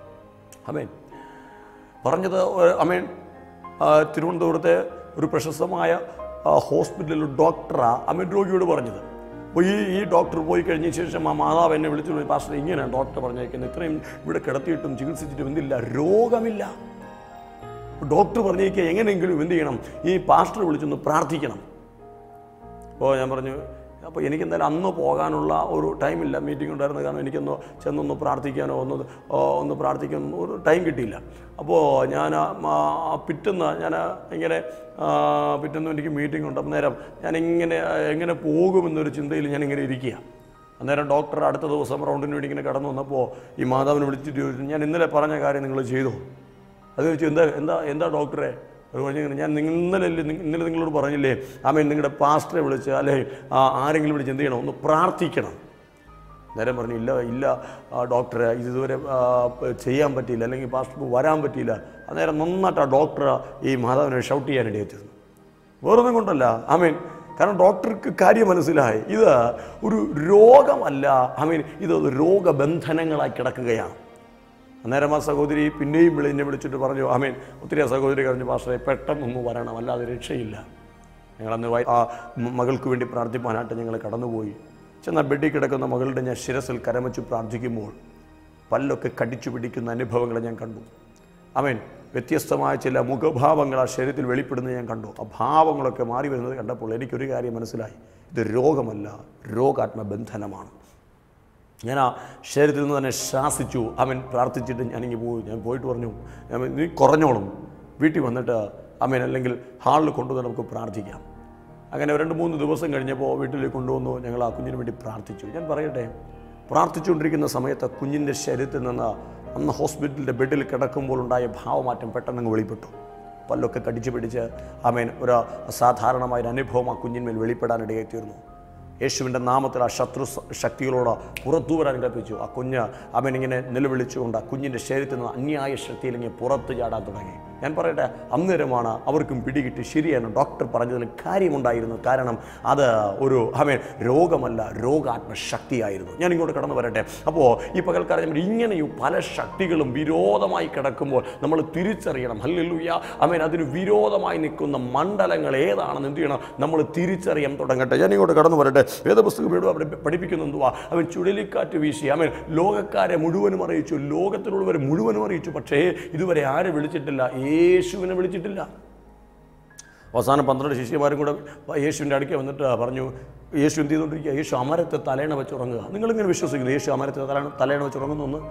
അമേൻ പറഞ്ഞത് ഒരു- അമേൻ ആ, തിരുവനന്തപുരത്തെ ഒരു പ്രശസ്തമായ ആ, ഹോസ്പിറ്റലിൽ ഡോക്ടറാ അമേൻ രോഗിയോട് പറഞ്ഞത് അപ്പോൾ ഈ ഈ ഡോക്ടർ പോയി കഴിഞ്ഞ ശേഷം ആ മാതാവ് എന്നെ വിളിച്ചു പറഞ്ഞു, പാസ്റ്റർ ഇങ്ങനെയാണ് ഡോക്ടർ പറഞ്ഞേക്കുന്നത് ഇത്രയും ഇവിടെ കിടത്തിയിട്ടും ചികിത്സിച്ചിട്ടും എന്തില്ല രോഗമില്ല ഡോക്ടർ പറഞ്ഞേക്കുക എങ്ങനെയെങ്കിലും എന്ത് ചെയ്യണം ഈ പാസ്റ്റർ വിളിച്ചൊന്ന് പ്രാർത്ഥിക്കണം അപ്പോൾ ഞാൻ പറഞ്ഞു അപ്പോൾ എനിക്ക് എന്തായാലും അന്ന് പോകാനുള്ള ഒരു ടൈമില്ല മീറ്റിംഗ് ഉണ്ടായിരുന്നു കാരണം എനിക്കൊന്ന് ചെന്നൊന്ന് പ്രാർത്ഥിക്കാനോ ഒന്ന് ഓ, ഒന്ന് പ്രാർത്ഥിക്കാനോ ഒരു ടൈം കിട്ടിയില്ല അപ്പോൾ ഞാൻ ആ, ആ, പിറ്റേന്ന് ഞാൻ ഇങ്ങനെ ആ, പിറ്റേന്ന് എനിക്ക് മീറ്റിംഗ് ഉണ്ട് അന്നേരം ഞാൻ ഇങ്ങനെ എങ്ങനെ പോകുമെന്നൊരു ചിന്തയിൽ ഞാൻ ഇങ്ങനെ ഇരിക്കുക അന്നേരം ഡോക്ടർ അടുത്ത ദിവസം റൗണ്ടിന് വേണ്ടി ഇങ്ങനെ കടന്നു വന്നപ്പോൾ ഈ മാതാവിനെ വിളിച്ചിട്ട് ചോദിച്ചു ഞാൻ ഇന്നലെ പറഞ്ഞ കാര്യം നിങ്ങൾ ചെയ്തോ അത് ചോദിച്ചു എന്താ എന്താ എന്താ ഡോക്ടറെ അത് പറഞ്ഞു "ഇങ്ങനെ ഞാൻ നിങ്ങൾ ഇന്നലെ അല്ലേ നിങ്ങ- ഇന്നലെ നിങ്ങളോട് പറഞ്ഞില്ലേ ആമേൻ നിങ്ങളുടെ പാസ്റ്ററെ വിളിച്ച് അല്ലെ ആ, ആരെങ്കിലും വിളിച്ച് എന്ത് ചെയ്യണം ഒന്ന് പ്രാർത്ഥിക്കണം നേരം പറഞ്ഞു ഇല്ല ഇല്ല ആ, ഡോക്ടറെ ഇത് ഇതുവരെ ആ, പ- ചെയ്യാൻ പറ്റിയില്ല അല്ലെങ്കിൽ പാസ്റ്റർക്ക് വരാൻ പറ്റിയില്ല അന്നേരം നന്നായിട്ട് ആ ഡോക്ടർ ഈ മാതാവിനെ ഷൗട്ട് ചെയ്യാനിടയിൽ എത്തിയിരുന്നു വേറൊന്നും കൊണ്ടല്ല ആമീൻ കാരണം ഡോക്ടർക്ക് കാര്യം മനസ്സിലായി ഇത് ഒരു രോഗമല്ല ആമീൻ ഇത് ഒരു രോഗബന്ധനങ്ങളായി കിടക്കുകയാണ് അന്നേരം ആ സഹോദരി പിന്നെയും വിളി എന്നെ വിളിച്ചിട്ട് പറഞ്ഞു ആമീൻ ഒത്തിരി ആ സഹോദരി പറഞ്ഞു പാസ്റ്ററെ പെട്ടെന്നൊന്ന് വരണം അല്ലാതെ രക്ഷയില്ല ഞങ്ങളന്ന് വൈ- ആ മ- മകൾക്ക് വേണ്ടി പ്രാർത്ഥിപ്പാനായിട്ട് ഞങ്ങൾ കടന്നുപോയി ചെന്നാൽ ബെഡിൽ കിടക്കുന്ന മകളുടെ ഞാൻ ശിരസിൽ കരമച്ച് പ്രാർത്ഥിക്കുമ്പോൾ പല്ലൊക്കെ കടിച്ചു പിടിക്കുന്ന അനുഭവങ്ങൾ ഞാൻ കണ്ടു ആമേൻ വ്യത്യസ്തമായ ചില മുഖഭാവങ്ങൾ ആ ശരീരത്തിൽ വെളിപ്പെടുന്നത് ഞാൻ കണ്ടു ആ ഭാവങ്ങളൊക്കെ മാറി വരുന്നത് കണ്ടപ്പോൾ എനിക്കൊരു കാര്യം മനസ്സിലായി ഇത് രോഗമല്ല രോഗാത്മബന്ധനമാണ് ഞാൻ ആ ശരീരത്തിൽ നിന്ന് തന്നെ ശാസിച്ചു അവൻ പ്രാർത്ഥിച്ചിട്ട് ഞാനിങ്ങ് പോയി ഞാൻ പോയിട്ട് പറഞ്ഞു ഞാൻ നീ കുറഞ്ഞോളും വീട്ടിൽ വന്നിട്ട് അമ്മൻ അല്ലെങ്കിൽ ഹാളിൽ കൊണ്ടുവന്ന് നമുക്ക് പ്രാർത്ഥിക്കാം അങ്ങനെ രണ്ട് മൂന്ന് ദിവസം കഴിഞ്ഞപ്പോൾ വീട്ടിലേക്ക് കൊണ്ടുവന്നു ഞങ്ങൾ ആ കുഞ്ഞിന് വേണ്ടി പ്രാർത്ഥിച്ചു ഞാൻ പറയട്ടെ പ്രാർത്ഥിച്ചുകൊണ്ടിരിക്കുന്ന സമയത്ത് കുഞ്ഞിൻ്റെ ശരീരത്തിൽ നിന്ന് അന്ന് ഹോസ്പിറ്റലിൻ്റെ ബെഡിൽ കിടക്കുമ്പോൾ ഉണ്ടായ ഭാവമാറ്റം പെട്ടെന്ന് അങ്ങ് വെളിപ്പെട്ടു പല്ലൊക്കെ കടിച്ചു പിടിച്ച് അമേൻ ഒരു അസാധാരണമായ ഒരു അനുഭവം ആ കുഞ്ഞിന്മേൽ വെളിപ്പെടാനിടയായി തീർന്നു യേശുവിൻ്റെ നാമത്തിൽ ആ ശത്രു സ- ശക്തികളോട് പുറത്തു വരാൻ കൽപ്പിച്ചു ആ കുഞ്ഞ് അവൻ ഇങ്ങനെ നിലവിളിച്ചുകൊണ്ട് ആ കുഞ്ഞിൻ്റെ ശരീരത്തിൽ നിന്ന് അന്യായ ശക്തിയിൽ ഇങ്ങനെ പുറത്ത് ചാടാൻ തുടങ്ങി ഞാൻ പറയട്ടെ അന്നേരമാണ് അവർക്കും പിടികിട്ടി ശരിയാണ് ഡോക്ടർ പറഞ്ഞതിൽ കാര്യമുണ്ടായിരുന്നു കാരണം അത് ഒരു അവൻ രോഗമല്ല രോഗാത്മശക്തിയായിരുന്നു ഞാൻ ഇങ്ങോട്ട് കടന്നു വരട്ടെ അപ്പോൾ ഈ പകൽക്കാലം നമ്മൾ ഇങ്ങനെയും പല ശക്തികളും വിരോധമായി കിടക്കുമ്പോൾ നമ്മൾ തിരിച്ചറിയണം ഹല്ലേലൂയ അവൻ അതിന് വിരോധമായി നിൽക്കുന്ന മണ്ഡലങ്ങൾ ഏതാണെന്ന് എന്ത് ചെയ്യണം നമ്മൾ തിരിച്ചറിയാൻ തുടങ്ങട്ടെ ഞാൻ ഇങ്ങോട്ട് കടന്നു വരട്ടെ വേദപുസ്തകം വീടും അവിടെ പഠിപ്പിക്കുന്ന എന്തുവാ അവൻ ചുഴലിക്കാറ്റ് വീശി അവൻ ലോകക്കാരെ മുഴുവനും അറിയിച്ചു ലോകത്തിലുള്ളവരെ മുഴുവനും അറിയിച്ചു പക്ഷേ ഇതുവരെ ആരെ വിളിച്ചിട്ടില്ല യേശുവിനെ വിളിച്ചിട്ടില്ല അവസാനം പന്ത്രണ്ട് ശിഷ്യന്മാരും കൂടെ യേശുവിൻ്റെ അടുക്കെ വന്നിട്ട് പറഞ്ഞു യേശു എന്ത് ചെയ്തുകൊണ്ടിരിക്കുക യേശു അമരത്തെ തലേണ വെച്ച് ഉറങ്ങുക നിങ്ങളിങ്ങനെ വിശ്വസിക്കുന്നു യേശു അമരത്തെ തലേണ തലേണ വെച്ച് ഉറങ്ങുന്നു എന്ന്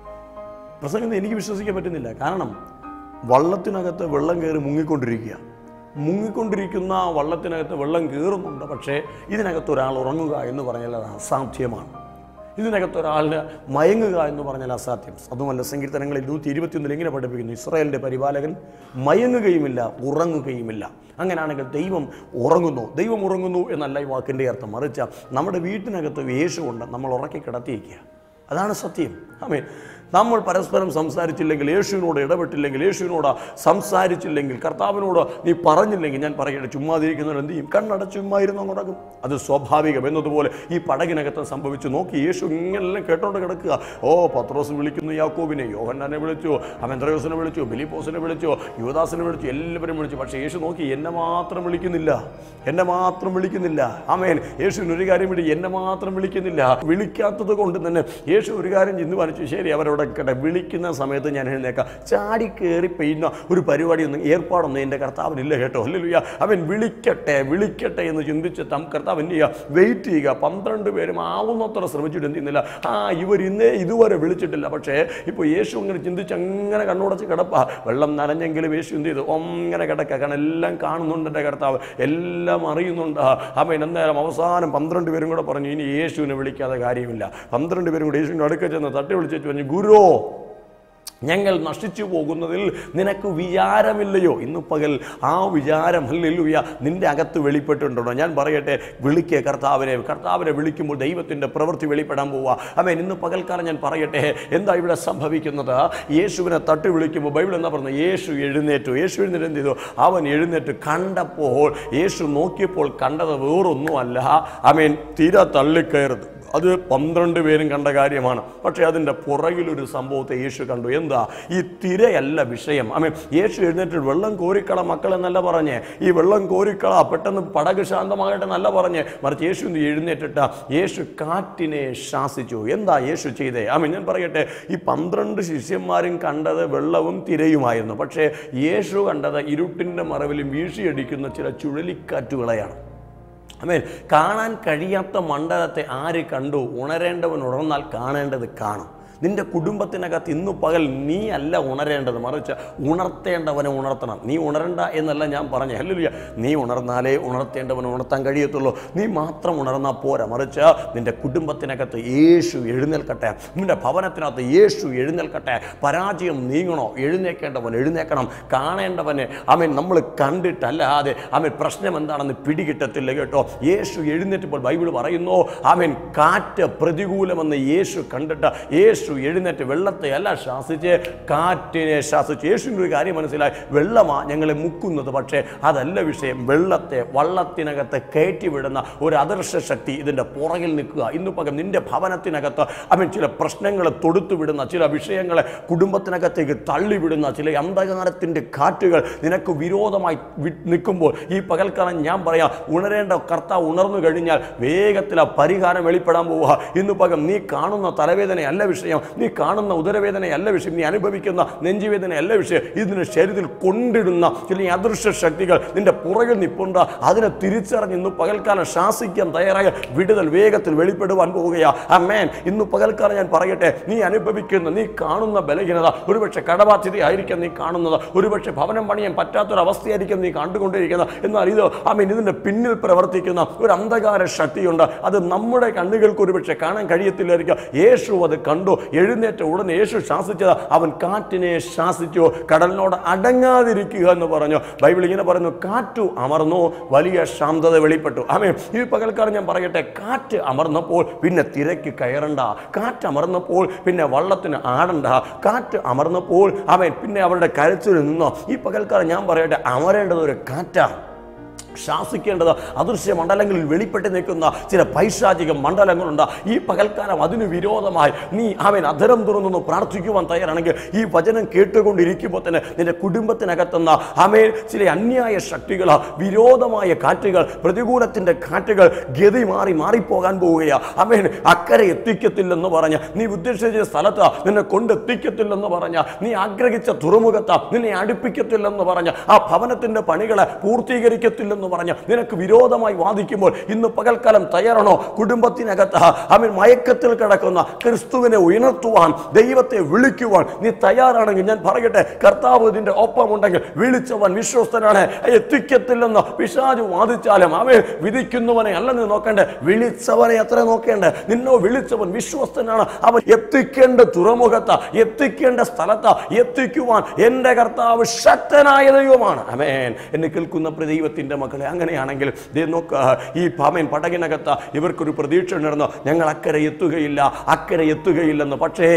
പ്രസംഗം എനിക്ക് വിശ്വസിക്കാൻ പറ്റുന്നില്ല കാരണം വള്ളത്തിനകത്ത് വെള്ളം കയറി മുങ്ങിക്കൊണ്ടിരിക്കുക മുങ്ങിക്കൊണ്ടിരിക്കുന്ന വള്ളത്തിനകത്ത് വെള്ളം കയറുന്നുണ്ട് പക്ഷേ ഇതിനകത്ത് ഒരാൾ ഉറങ്ങുക എന്ന് പറഞ്ഞാൽ അത് അസാധ്യമാണ് ഇതിനകത്ത് ഒരാളിന് മയങ്ങുക എന്ന് പറഞ്ഞാൽ അസാധ്യം അതുമല്ല സങ്കീർത്തനങ്ങളിൽ നൂറ്റി ഇരുപത്തിയൊന്നിൽ ഇങ്ങനെ പഠിപ്പിക്കുന്നു ഇസ്രായേലിൻ്റെ പരിപാലകൻ മയങ്ങുകയുമില്ല ഉറങ്ങുകയുമില്ല അങ്ങനെയാണെങ്കിൽ ദൈവം ഉറങ്ങുന്നു ദൈവം ഉറങ്ങുന്നു എന്നല്ല ഈ വാക്കിൻ്റെ അർത്ഥം മറിച്ച് നമ്മുടെ വീട്ടിനകത്ത് യേശുണ്ട് നമ്മൾ ഉറക്കി കിടത്തിയിരിക്കുക അതാണ് സത്യം ആമേ നമ്മൾ പരസ്പരം സംസാരിച്ചില്ലെങ്കിൽ യേശുവിനോട് ഇടപെട്ടില്ലെങ്കിൽ യേശുവിനോട് സംസാരിച്ചില്ലെങ്കിൽ കർത്താവിനോട് നീ പറഞ്ഞില്ലെങ്കിൽ ഞാൻ പറയട്ടെ ചുമ്മാതിരിക്കുന്നവർ എന്ത് ചെയ്യും കണ്ണടച്ച് ചുമ്മായിരുന്നു അങ്ങോട്ടേക്കും അത് സ്വാഭാവികം എന്നതുപോലെ ഈ പടകിനകത്ത് സംഭവിച്ചു നോക്കി യേശു ഇങ്ങനെല്ലാം കേട്ടോണ്ട് കിടക്കുക ഓ പത്രോസ് വിളിക്കുന്നു യാക്കോബിനെ യോഹന്നാനെ വിളിച്ചു അമന്ത്രയോസിനെ വിളിച്ചു ബിലിപ്പോസിനെ വിളിച്ചു യുവദാസിനെ വിളിച്ചു എല്ലാവരും വിളിച്ചു പക്ഷേ യേശു നോക്കി എന്നെ മാത്രം വിളിക്കുന്നില്ല എന്നെ മാത്രം വിളിക്കുന്നില്ല ആമേൻ യേശുവിന് ഒരു കാര്യം വിളി എന്നെ മാത്രം വിളിക്കുന്നില്ല വിളിക്കാത്തത് കൊണ്ട് തന്നെ യേശു ഒരു കാര്യം ചിന്തു വാങ്ങിച്ചു ശരി അവരവിടെ കേട്ടെ വിളിക്കുന്ന സമയത്ത് ഞാൻ എഴുന്നേക്കാം ചാടി കയറി പെയ്യുന്ന ഒരു പരിപാടിയൊന്നും ഏർപ്പാടൊന്നും എൻ്റെ കർത്താവിനില്ല കേട്ടോ അല്ലല്ലോ അവൻ വിളിക്കട്ടെ വിളിക്കട്ടെ എന്ന് ചിന്തിച്ച് തം കർത്താവ് എന്ത് ചെയ്യുക വെയിറ്റ് ചെയ്യുക പന്ത്രണ്ട് പേരും ആവുന്നത്ര ശ്രമിച്ചിട്ട് എന്ത് ചെയ്യുന്നില്ല ആ ഇവർ ഇന്നേ ഇതുവരെ വിളിച്ചിട്ടില്ല പക്ഷേ ഇപ്പോൾ യേശു അങ്ങനെ ചിന്തിച്ച് അങ്ങനെ കണ്ണുടച്ച് കിടപ്പാ വെള്ളം നനഞ്ഞെങ്കിലും യേശു എന്ത് ചെയ്തു ഒങ്ങനെ കിടക്കുക കാരണം എല്ലാം കാണുന്നുണ്ട് എൻ്റെ കർത്താവ് എല്ലാം അറിയുന്നുണ്ട് അവൻ അന്നേരം അവസാനം പന്ത്രണ്ട് പേരും കൂടെ പറഞ്ഞു ഇനി യേശുവിനെ വിളിക്കാതെ കാര്യമില്ല പന്ത്രണ്ട് പേരും കൂടെ യേശുവിൻ്റെ അടുക്ക ചെന്ന് തട്ടി വിളിച്ചിട്ട് പറഞ്ഞു ഗുരു ഞങ്ങൾ നശിച്ചു പോകുന്നതിൽ നിനക്ക് വിചാരമില്ലയോ ഇന്ന് പകൽ ആ വിചാരം ഹല്ലേലൂയ നിന്റെ അകത്ത് വെളിപ്പെട്ടിട്ടുണ്ടോ ഞാൻ പറയട്ടെ വിളിക്കുക കർത്താവിനെ കർത്താവിനെ വിളിക്കുമ്പോൾ ദൈവത്തിൻ്റെ പ്രവൃത്തി വെളിപ്പെടാൻ പോവുക അവൻ ഇന്ന് പകൽക്കാലം ഞാൻ പറയട്ടെ എന്താ ഇവിടെ സംഭവിക്കുന്നത് യേശുവിനെ തട്ടി വിളിക്കുമ്പോൾ ബൈബിൾ എന്താ പറയുന്നത് യേശു എഴുന്നേറ്റു യേശു എഴുന്നേറ്റ് എന്ത് ചെയ്തു അവൻ എഴുന്നേറ്റ് കണ്ടപ്പോൾ യേശു നോക്കിയപ്പോൾ കണ്ടത് വേറൊന്നുമല്ല അവൻ തീരെ തള്ളിക്കയറുത് അത് പന്ത്രണ്ട് പേരും കണ്ട കാര്യമാണ് പക്ഷേ അതിൻ്റെ പുറകിലൊരു സംഭവത്തെ യേശു കണ്ടു എന്താ ഈ തിരയല്ല വിഷയം അമ്മ യേശു എഴുന്നേറ്റ് വെള്ളം കോരിക്കള മക്കളെന്നല്ല പറഞ്ഞേ ഈ വെള്ളം കോരിക്കള പെട്ടെന്ന് പടക് ശാന്തമാകട്ടെ നല്ല പറഞ്ഞേ മറിച്ച് യേശു എന്ത് എഴുന്നേറ്റിട്ട യേശു കാറ്റിനെ ശാസിച്ചു എന്താ യേശു ചെയ്തേ ആമേ ഞാൻ പറയട്ടെ ഈ പന്ത്രണ്ട് ശിഷ്യന്മാരും കണ്ടത് വെള്ളവും തിരയുമായിരുന്നു പക്ഷേ യേശു കണ്ടത് ഇരുട്ടിൻ്റെ മറവിലും വീഴ്ചയടിക്കുന്ന ചില ചുഴലിക്കാറ്റുകളെയാണ് അമേൻ കാണാൻ കഴിയാത്ത മണ്ഡലത്തെ ആര് കണ്ടു ഉണരേണ്ടവൻ ഉണർന്നാൽ കാണേണ്ടത് കാണും നിന്റെ കുടുംബത്തിനകത്ത് ഇന്നു പകൽ നീ അല്ല ഉണരേണ്ടത് മറിച്ച് ഉണർത്തേണ്ടവനെ ഉണർത്തണം നീ ഉണരണ്ട എന്നല്ല ഞാൻ പറഞ്ഞു അല്ലല്ല നീ ഉണർന്നാലേ ഉണർത്തേണ്ടവനെ ഉണർത്താൻ കഴിയത്തുള്ളൂ നീ മാത്രം ഉണർന്നാൽ പോരാ മറിച്ച് നിന്റെ കുടുംബത്തിനകത്ത് യേശു എഴുന്നേൽക്കട്ടെ നിന്റെ ഭവനത്തിനകത്ത് യേശു എഴുന്നേൽക്കട്ടെ പരാജയം നീങ്ങണോ എഴുന്നേക്കേണ്ടവൻ എഴുന്നേക്കണം കാണേണ്ടവനെ അവൻ നമ്മൾ കണ്ടിട്ടല്ലാതെ അവൻ പ്രശ്നം എന്താണെന്ന് പിടികിട്ടത്തില്ല കേട്ടോ യേശു എഴുന്നേറ്റപ്പോൾ ബൈബിൾ പറയുന്നു അവൻ കാറ്റ് പ്രതികൂലമെന്ന് യേശു കണ്ടിട്ട് യേശു എഴുന്നേറ്റ് വെള്ളത്തെ അല്ല ശാസിച്ച് കാറ്റിനെ ശാസിച്ച് യേശുവിൻ്റെ ഒരു കാര്യം മനസ്സിലായി വെള്ളമാ ഞങ്ങളെ മുക്കുന്നത് പക്ഷേ അതല്ല വിഷയം വെള്ളത്തെ വള്ളത്തിനകത്ത് കയറ്റിവിടുന്ന ഒരു അദർശ ശക്തി ഇതിൻ്റെ പുറകിൽ നിൽക്കുക ഇന്ന് പകം നിന്റെ ഭവനത്തിനകത്ത് അവൻ ചില പ്രശ്നങ്ങളെ തൊടുത്തു വിടുന്ന ചില വിഷയങ്ങളെ കുടുംബത്തിനകത്തേക്ക് തള്ളിവിടുന്ന ചില അന്ധകാരത്തിൻ്റെ കാറ്റുകൾ നിനക്ക് വിരോധമായി വി- നിൽക്കുമ്പോൾ ഈ പകൽക്കാലം ഞാൻ പറയാം ഉണരേണ്ട കർത്താവ് ഉണർന്നു കഴിഞ്ഞാൽ വേഗത്തിൽ ആ പരിഹാരം വെളിപ്പെടാൻ പോവുക ഇന്ന് പകം നീ കാണുന്ന തലവേദന അല്ല വിഷയം എന്താണെന്നറിയാം നീ കാണുന്ന ഉദരവേദനയല്ല വിഷയം നീ അനുഭവിക്കുന്ന നെഞ്ചുവേദനയല്ല വിഷയം ഇതിന് ശരീരത്തിൽ കൊണ്ടിടുന്ന ചില ഈ അദൃശ്യ ശക്തികൾ നിന്റെ പുറകിൽ നിപ്പുണ്ട് അതിനെ തിരിച്ചറിഞ്ഞ് ഇന്ന് പകൽക്കാലം ശാസിക്കാൻ തയ്യാറായ വിടുതൽ വേഗത്തിൽ വെളിപ്പെടുവാൻ പോവുകയാ അമ്മേൻ ഇന്ന് പകൽക്കാലം ഞാൻ പറയട്ടെ നീ അനുഭവിക്കുന്ന നീ കാണുന്ന ബലഹീനത ഒരുപക്ഷെ കടബാധ്യതയായിരിക്കും നീ കാണുന്നത് ഒരുപക്ഷെ ഭവനം പണിയാൻ പറ്റാത്തൊരവസ്ഥയായിരിക്കും നീ കണ്ടുകൊണ്ടിരിക്കുന്നത് എന്നാൽ ഇത് ആമീൻ ഇതിന്റെ പിന്നിൽ പ്രവർത്തിക്കുന്ന ഒരു അന്ധകാര ശക്തിയുണ്ട് അത് നമ്മുടെ കണ്ണുകൾക്ക് ഒരുപക്ഷെ കാണാൻ കഴിയത്തില്ലായിരിക്കും യേശു അത് കണ്ടു എഴുന്നേറ്റ ഉടനെ യേശു ശാസിച്ചത് അവൻ കാറ്റിനെ ശാസിച്ചു കടലിനോട് അടങ്ങാതിരിക്കുക എന്ന് പറഞ്ഞു ബൈബിൾ ഇങ്ങനെ പറയുന്നു കാറ്റു അമർന്നു വലിയ ശാന്തത വെളിപ്പെട്ടു ആമേ ഈ പകൽക്കാലം ഞാൻ പറയട്ടെ കാറ്റ് അമർന്നപ്പോൾ പിന്നെ തിരക്ക് കയറണ്ട കാറ്റ് അമർന്നപ്പോൾ പിന്നെ വള്ളത്തിന് ആടണ്ട കാറ്റ് അമർന്നപ്പോൾ അവൻ പിന്നെ അവരുടെ കരച്ചിൽ നിന്നോ ഈ പകൽക്കാലം ഞാൻ പറയട്ടെ അമരേണ്ടത് ഒരു കാറ്റാണ് ശാസിക്കേണ്ടത് അദൃശ്യ മണ്ഡലങ്ങളിൽ വെളിപ്പെട്ട് നിൽക്കുന്ന ചില പൈശാചിക മണ്ഡലങ്ങളുണ്ട് ഈ പകൽക്കാലം അതിന് വിരോധമായി നീ അവൻ അധരം തുറന്നൊന്ന് പ്രാർത്ഥിക്കുവാൻ തയ്യാറാണെങ്കിൽ ഈ വചനം കേട്ടുകൊണ്ടിരിക്കുമ്പോൾ തന്നെ നിന്റെ കുടുംബത്തിനകത്തുന്ന അമേൻ ചില അന്യായ ശക്തികൾ വിരോധമായ കാറ്റുകൾ പ്രതികൂലത്തിന്റെ കാറ്റുകൾ ഗതി മാറി മാറിപ്പോകാൻ പോവുകയാ അമേൻ അക്കരെ എത്തിക്കത്തില്ലെന്ന് പറഞ്ഞ് നീ ഉദ്ദേശിച്ച സ്ഥലത്ത് നിന്നെ കൊണ്ടെത്തിക്കത്തില്ലെന്ന് പറഞ്ഞ നീ ആഗ്രഹിച്ച തുറമുഖത്ത് നിന്നെ അടുപ്പിക്കത്തില്ലെന്ന് പറഞ്ഞ ആ ഭവനത്തിന്റെ പണികളെ പൂർത്തീകരിക്കത്തില്ലെന്ന് പറഞ്ഞ് നിനക്ക് വിരോധമായി വാദിക്കുമ്പോൾ ഇന്ന് പകൽക്കാലം തയ്യാറാണോ കുടുംബത്തിനകത്ത് അവൻ മയക്കത്തിൽ കിടക്കുന്ന ക്രിസ്തുവിനെ ഉയർത്തുവാൻ ദൈവത്തെ വിളിക്കുവാൻ നീ തയ്യാറാണെങ്കിൽ ഞാൻ പറയട്ടെ കർത്താവ് ഇതിന്റെ ഒപ്പമുണ്ടെങ്കിൽ വിളിച്ചവൻ വിശ്വസ്തനാണ് എത്തിക്കത്തില്ലെന്ന് പിശാജ് വാദിച്ചാലും അവൻ വിധിക്കുന്നവനെ അല്ല നീ നോക്കണ്ടേ വിളിച്ചവനെ എത്ര നോക്കേണ്ടേ നിന്നോ വിളിച്ചവൻ വിശ്വസ്തനാണ് അവൻ എത്തിക്കേണ്ട തുറമുഖത്ത് എത്തിക്കേണ്ട സ്ഥലത്ത് എത്തിക്കുവാൻ എൻ്റെ കർത്താവ് ശക്തനായ ദൈവമാണ് അമേൻ എന്നെ കേൾക്കുന്ന പ്രിയ ദൈവത്തിൻ്റെ മക്കളെ അങ്ങനെയാണെങ്കിൽ ദേ നോക്ക ഈ പാമൻ പടകിനകത്ത് ഇവർക്കൊരു പ്രതീക്ഷ ഉണ്ടായിരുന്നു ഞങ്ങൾ അക്കരെ എത്തുകയില്ല അക്കരെ എത്തുകയില്ലെന്ന് പക്ഷേ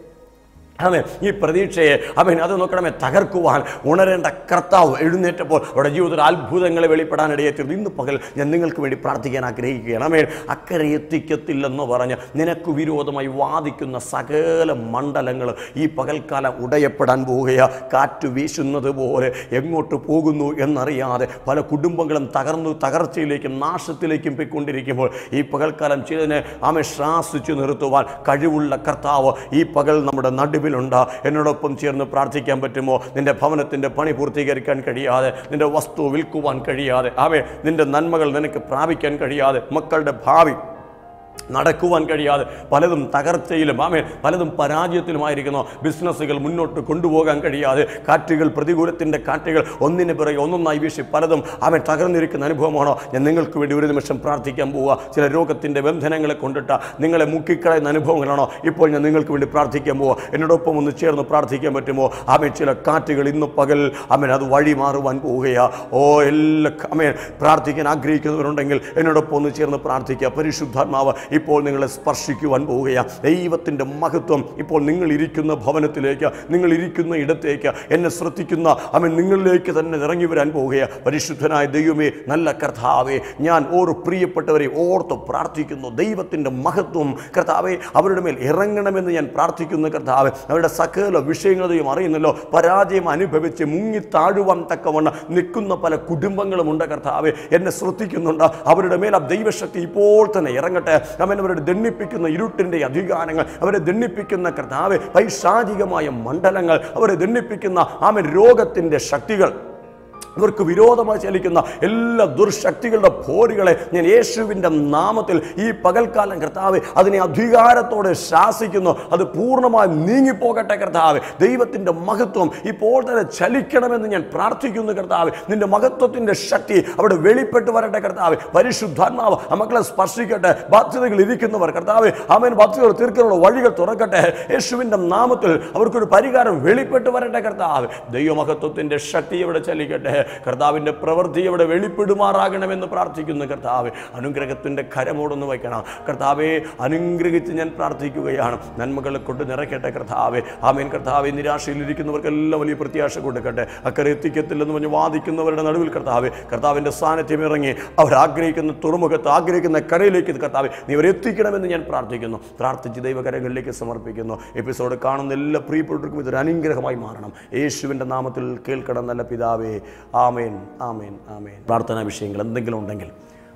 അവൻ ഈ പ്രതീക്ഷയെ അവൻ അത് നോക്കണമേ തകർക്കുവാൻ ഉണരേണ്ട കർത്താവ് എഴുന്നേറ്റപ്പോൾ അവിടെ ജീവിതത്തിൽ അത്ഭുതങ്ങളെ വെളിപ്പെടാനിടയെത്തിയത് ഇന്ന് പകൽ ഞാൻ നിങ്ങൾക്ക് വേണ്ടി പ്രാർത്ഥിക്കാൻ ആഗ്രഹിക്കുകയാണ് അവൻ അക്കരെ എത്തിക്കത്തില്ലെന്ന് പറഞ്ഞ് നിനക്ക് വിരോധമായി വാദിക്കുന്ന സകല മണ്ഡലങ്ങൾ ഈ പകൽക്കാലം ഉടയപ്പെടാൻ പോവുകയാ കാറ്റ് വീശുന്നത് പോലെ എങ്ങോട്ട് പോകുന്നു എന്നറിയാതെ പല കുടുംബങ്ങളും തകർന്നു തകർച്ചയിലേക്കും നാശത്തിലേക്കും പോയിക്കൊണ്ടിരിക്കുമ്പോൾ ഈ പകൽക്കാലം ചെയ്തതിനെ ആമെ ശ്വാസിച്ചു നിർത്തുവാൻ കഴിവുള്ള കർത്താവ് ഈ പകൽ നമ്മുടെ നടുവിലുണ്ട് എന്നോടൊപ്പം ചേർന്ന് പ്രാർത്ഥിക്കാൻ പറ്റുമോ നിന്റെ ഭവനത്തിൻ്റെ പണി പൂർത്തീകരിക്കാൻ കഴിയാതെ നിന്റെ വസ്തു വിൽക്കുവാൻ കഴിയാതെ ആമേ നിന്റെ നന്മകൾ നിനക്ക് പ്രാപിക്കാൻ കഴിയാതെ മക്കളുടെ ഭാവി നടക്കുവാൻ കഴിയാതെ പലതും തകർച്ചയിലും ആമേ പലതും പരാജയത്തിലുമായിരിക്കുന്നു ബിസിനസ്സുകൾ മുന്നോട്ട് കൊണ്ടുപോകാൻ കഴിയാതെ കാറ്റുകൾ പ്രതികൂലത്തിൻ്റെ കാറ്റുകൾ ഒന്നിന് പിറകെ ഒന്നൊന്നായി വീശി പലതും അവൻ തകർന്നിരിക്കുന്ന അനുഭവമാണോ ഞാൻ നിങ്ങൾക്ക് വേണ്ടി ഒരു നിമിഷം പ്രാർത്ഥിക്കാൻ പോവുക ചില രോഗത്തിൻ്റെ ബന്ധനങ്ങളെ കൊണ്ടിട്ട് നിങ്ങളെ മുക്കിക്കളയുന്ന അനുഭവങ്ങളാണോ ഇപ്പോൾ ഞാൻ നിങ്ങൾക്ക് വേണ്ടി പ്രാർത്ഥിക്കാൻ പോവുക എന്നോടൊപ്പം ഒന്ന് ചേർന്ന് പ്രാർത്ഥിക്കാൻ പറ്റുമോ ആമേ ചില കാറ്റുകൾ ഇന്ന് പകൽ അമൻ അത് വഴി മാറുവാൻ പോവുകയാ ഓ എല്ലാ അമേൻ പ്രാർത്ഥിക്കാൻ ആഗ്രഹിക്കുന്നവരുണ്ടെങ്കിൽ എന്നോടൊപ്പം ഒന്ന് ചേർന്ന് പ്രാർത്ഥിക്കുക പരിശുദ്ധാത്മാവ് ഇപ്പോൾ നിങ്ങളെ സ്പർശിക്കുവാൻ പോവുകയാണ് ദൈവത്തിൻ്റെ മഹത്വം ഇപ്പോൾ നിങ്ങൾ ഇരിക്കുന്ന ഭവനത്തിലേക്ക് നിങ്ങൾ ഇരിക്കുന്ന ഇടത്തേക്ക് എന്നെ ശ്രദ്ധിക്കുന്ന അവൻ നിങ്ങളിലേക്ക് തന്നെ ഇറങ്ങി വരാൻ പോവുകയാണ് പരിശുദ്ധനായ ദൈവമേ നല്ല കർത്താവേ ഞാൻ ഓരോ പ്രിയപ്പെട്ടവരെ ഓർത്ത് പ്രാർത്ഥിക്കുന്നു ദൈവത്തിൻ്റെ മഹത്വം കർത്താവെ അവരുടെ മേൽ ഇറങ്ങണമെന്ന് ഞാൻ പ്രാർത്ഥിക്കുന്നു കർത്താവ് അവരുടെ സകല വിഷയങ്ങളെയും അറിയുന്നല്ലോ പരാജയം അനുഭവിച്ച് മുങ്ങി താഴുവാൻ തക്കവണ്ണം നിൽക്കുന്ന പല കുടുംബങ്ങളുമുണ്ട് കർത്താവെ എന്നെ ശ്രദ്ധിക്കുന്നുണ്ട് അവരുടെ മേൽ ആ ദൈവശക്തി ഇപ്പോൾ തന്നെ ഇറങ്ങട്ടെ അവൻ അവരുടെ ദണ്ണിപ്പിക്കുന്ന ഇരുട്ടിൻ്റെ അധികാരങ്ങൾ അവരെ ദണ്ണിപ്പിക്കുന്ന കർത്താവ് പൈശാചികമായ മണ്ഡലങ്ങൾ അവരെ ദണ്ണിപ്പിക്കുന്ന ആമൻ രോഗത്തിൻ്റെ ശക്തികൾ ഇവർക്ക് വിരോധമായി ചലിക്കുന്ന എല്ലാ ദുർശക്തികളുടെ പോരുകളെ ഞാൻ യേശുവിൻ്റെ നാമത്തിൽ ഈ പകൽക്കാലം കർത്താവ് അതിനെ അധികാരത്തോടെ ശാസിക്കുന്നു അത് പൂർണ്ണമായും നീങ്ങിപ്പോകട്ടെ കർത്താവ് ദൈവത്തിൻ്റെ മഹത്വം ഇപ്പോൾ തന്നെ ചലിക്കണമെന്ന് ഞാൻ പ്രാർത്ഥിക്കുന്നു കർത്താവ് നിന്റെ മഹത്വത്തിൻ്റെ ശക്തി അവിടെ വെളിപ്പെട്ട് വരട്ടെ കർത്താവ് പരിശുദ്ധാത്മാവ് ആ മക്കളെ സ്പർശിക്കട്ടെ ബാധ്യതകൾ ഇരിക്കുന്നവർ കർത്താവ് അവൻ ബാധ്യതകൾ തീർക്കാനുള്ള വഴികൾ തുറക്കട്ടെ യേശുവിൻ്റെ നാമത്തിൽ അവർക്കൊരു പരിഹാരം വെളിപ്പെട്ട് വരട്ടെ കർത്താവ് ദൈവമഹത്വത്തിൻ്റെ ശക്തി ഇവിടെ ചലിക്കട്ടെ കർത്താവിൻ്റെ പ്രവൃത്തി ഇവിടെ വെളിപ്പെടുമാറാകണമെന്ന് പ്രാർത്ഥിക്കുന്നു കർത്താവ് അനുഗ്രഹത്തിൻ്റെ കരമോടൊന്ന് വയ്ക്കണം കർത്താവെ അനുഗ്രഹിച്ച് ഞാൻ പ്രാർത്ഥിക്കുകയാണ് നന്മകളെ കൊണ്ട് നിറയ്ക്കട്ടെ കർത്താവെ ആമേൻ കർത്താവെ നിരാശയിലിരിക്കുന്നവർക്കെല്ലാം വലിയ പ്രത്യാശ കൊടുക്കട്ടെ അക്കരെ എത്തിക്കത്തില്ലെന്ന് പറഞ്ഞ് വാദിക്കുന്നവരുടെ നടുവിൽ കർത്താവ് കർത്താവിൻ്റെ സാന്നിധ്യം ഇറങ്ങി അവർ ആഗ്രഹിക്കുന്ന തുറമുഖത്ത് ആഗ്രഹിക്കുന്ന കരയിലേക്ക് കർത്താവ് നീ അവരെ എത്തിക്കണമെന്ന് ഞാൻ പ്രാർത്ഥിക്കുന്നു പ്രാർത്ഥിച്ച് ദൈവകരങ്ങളിലേക്ക് സമർപ്പിക്കുന്നു എപ്പിസോഡ് കാണുന്ന എല്ലാ പ്രിയപ്പെട്ടവർക്കും ഇതൊരു അനുഗ്രഹമായി മാറണം യേശുവിൻ്റെ നാമത്തിൽ കേൾക്കണം നല്ല പിതാവേ ആമേൻ ആമേൻ ആമേൻ പ്രാർത്ഥനാ വിഷയങ്ങൾ എന്തെങ്കിലും ഉണ്ടെങ്കിൽ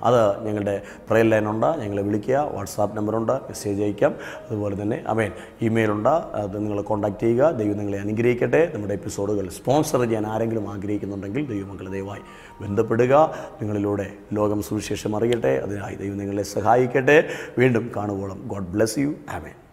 അത് ഞങ്ങളുടെ പ്രയർ ലൈനുണ്ട് ഞങ്ങളെ വിളിക്കുക വാട്സാപ്പ് നമ്പറുണ്ട് മെസ്സേജ് അയക്കാം അതുപോലെ തന്നെ അമേൻ ഇമെയിലുണ്ട് അത് നിങ്ങൾ കോൺടാക്ട് ചെയ്യുക ദൈവം നിങ്ങളെ അനുഗ്രഹിക്കട്ടെ നമ്മുടെ എപ്പിസോഡുകൾ സ്പോൺസർ ചെയ്യാൻ ആരെങ്കിലും ആഗ്രഹിക്കുന്നുണ്ടെങ്കിൽ ദൈവമക്കളെ ദയവായി ബന്ധപ്പെടുക നിങ്ങളിലൂടെ ലോകം സുവിശേഷം അറിയട്ടെ അതിനായി ദൈവം നിങ്ങളെ സഹായിക്കട്ടെ വീണ്ടും കാണുവോളം ഗോഡ് ബ്ലെസ് യു ആമേൻ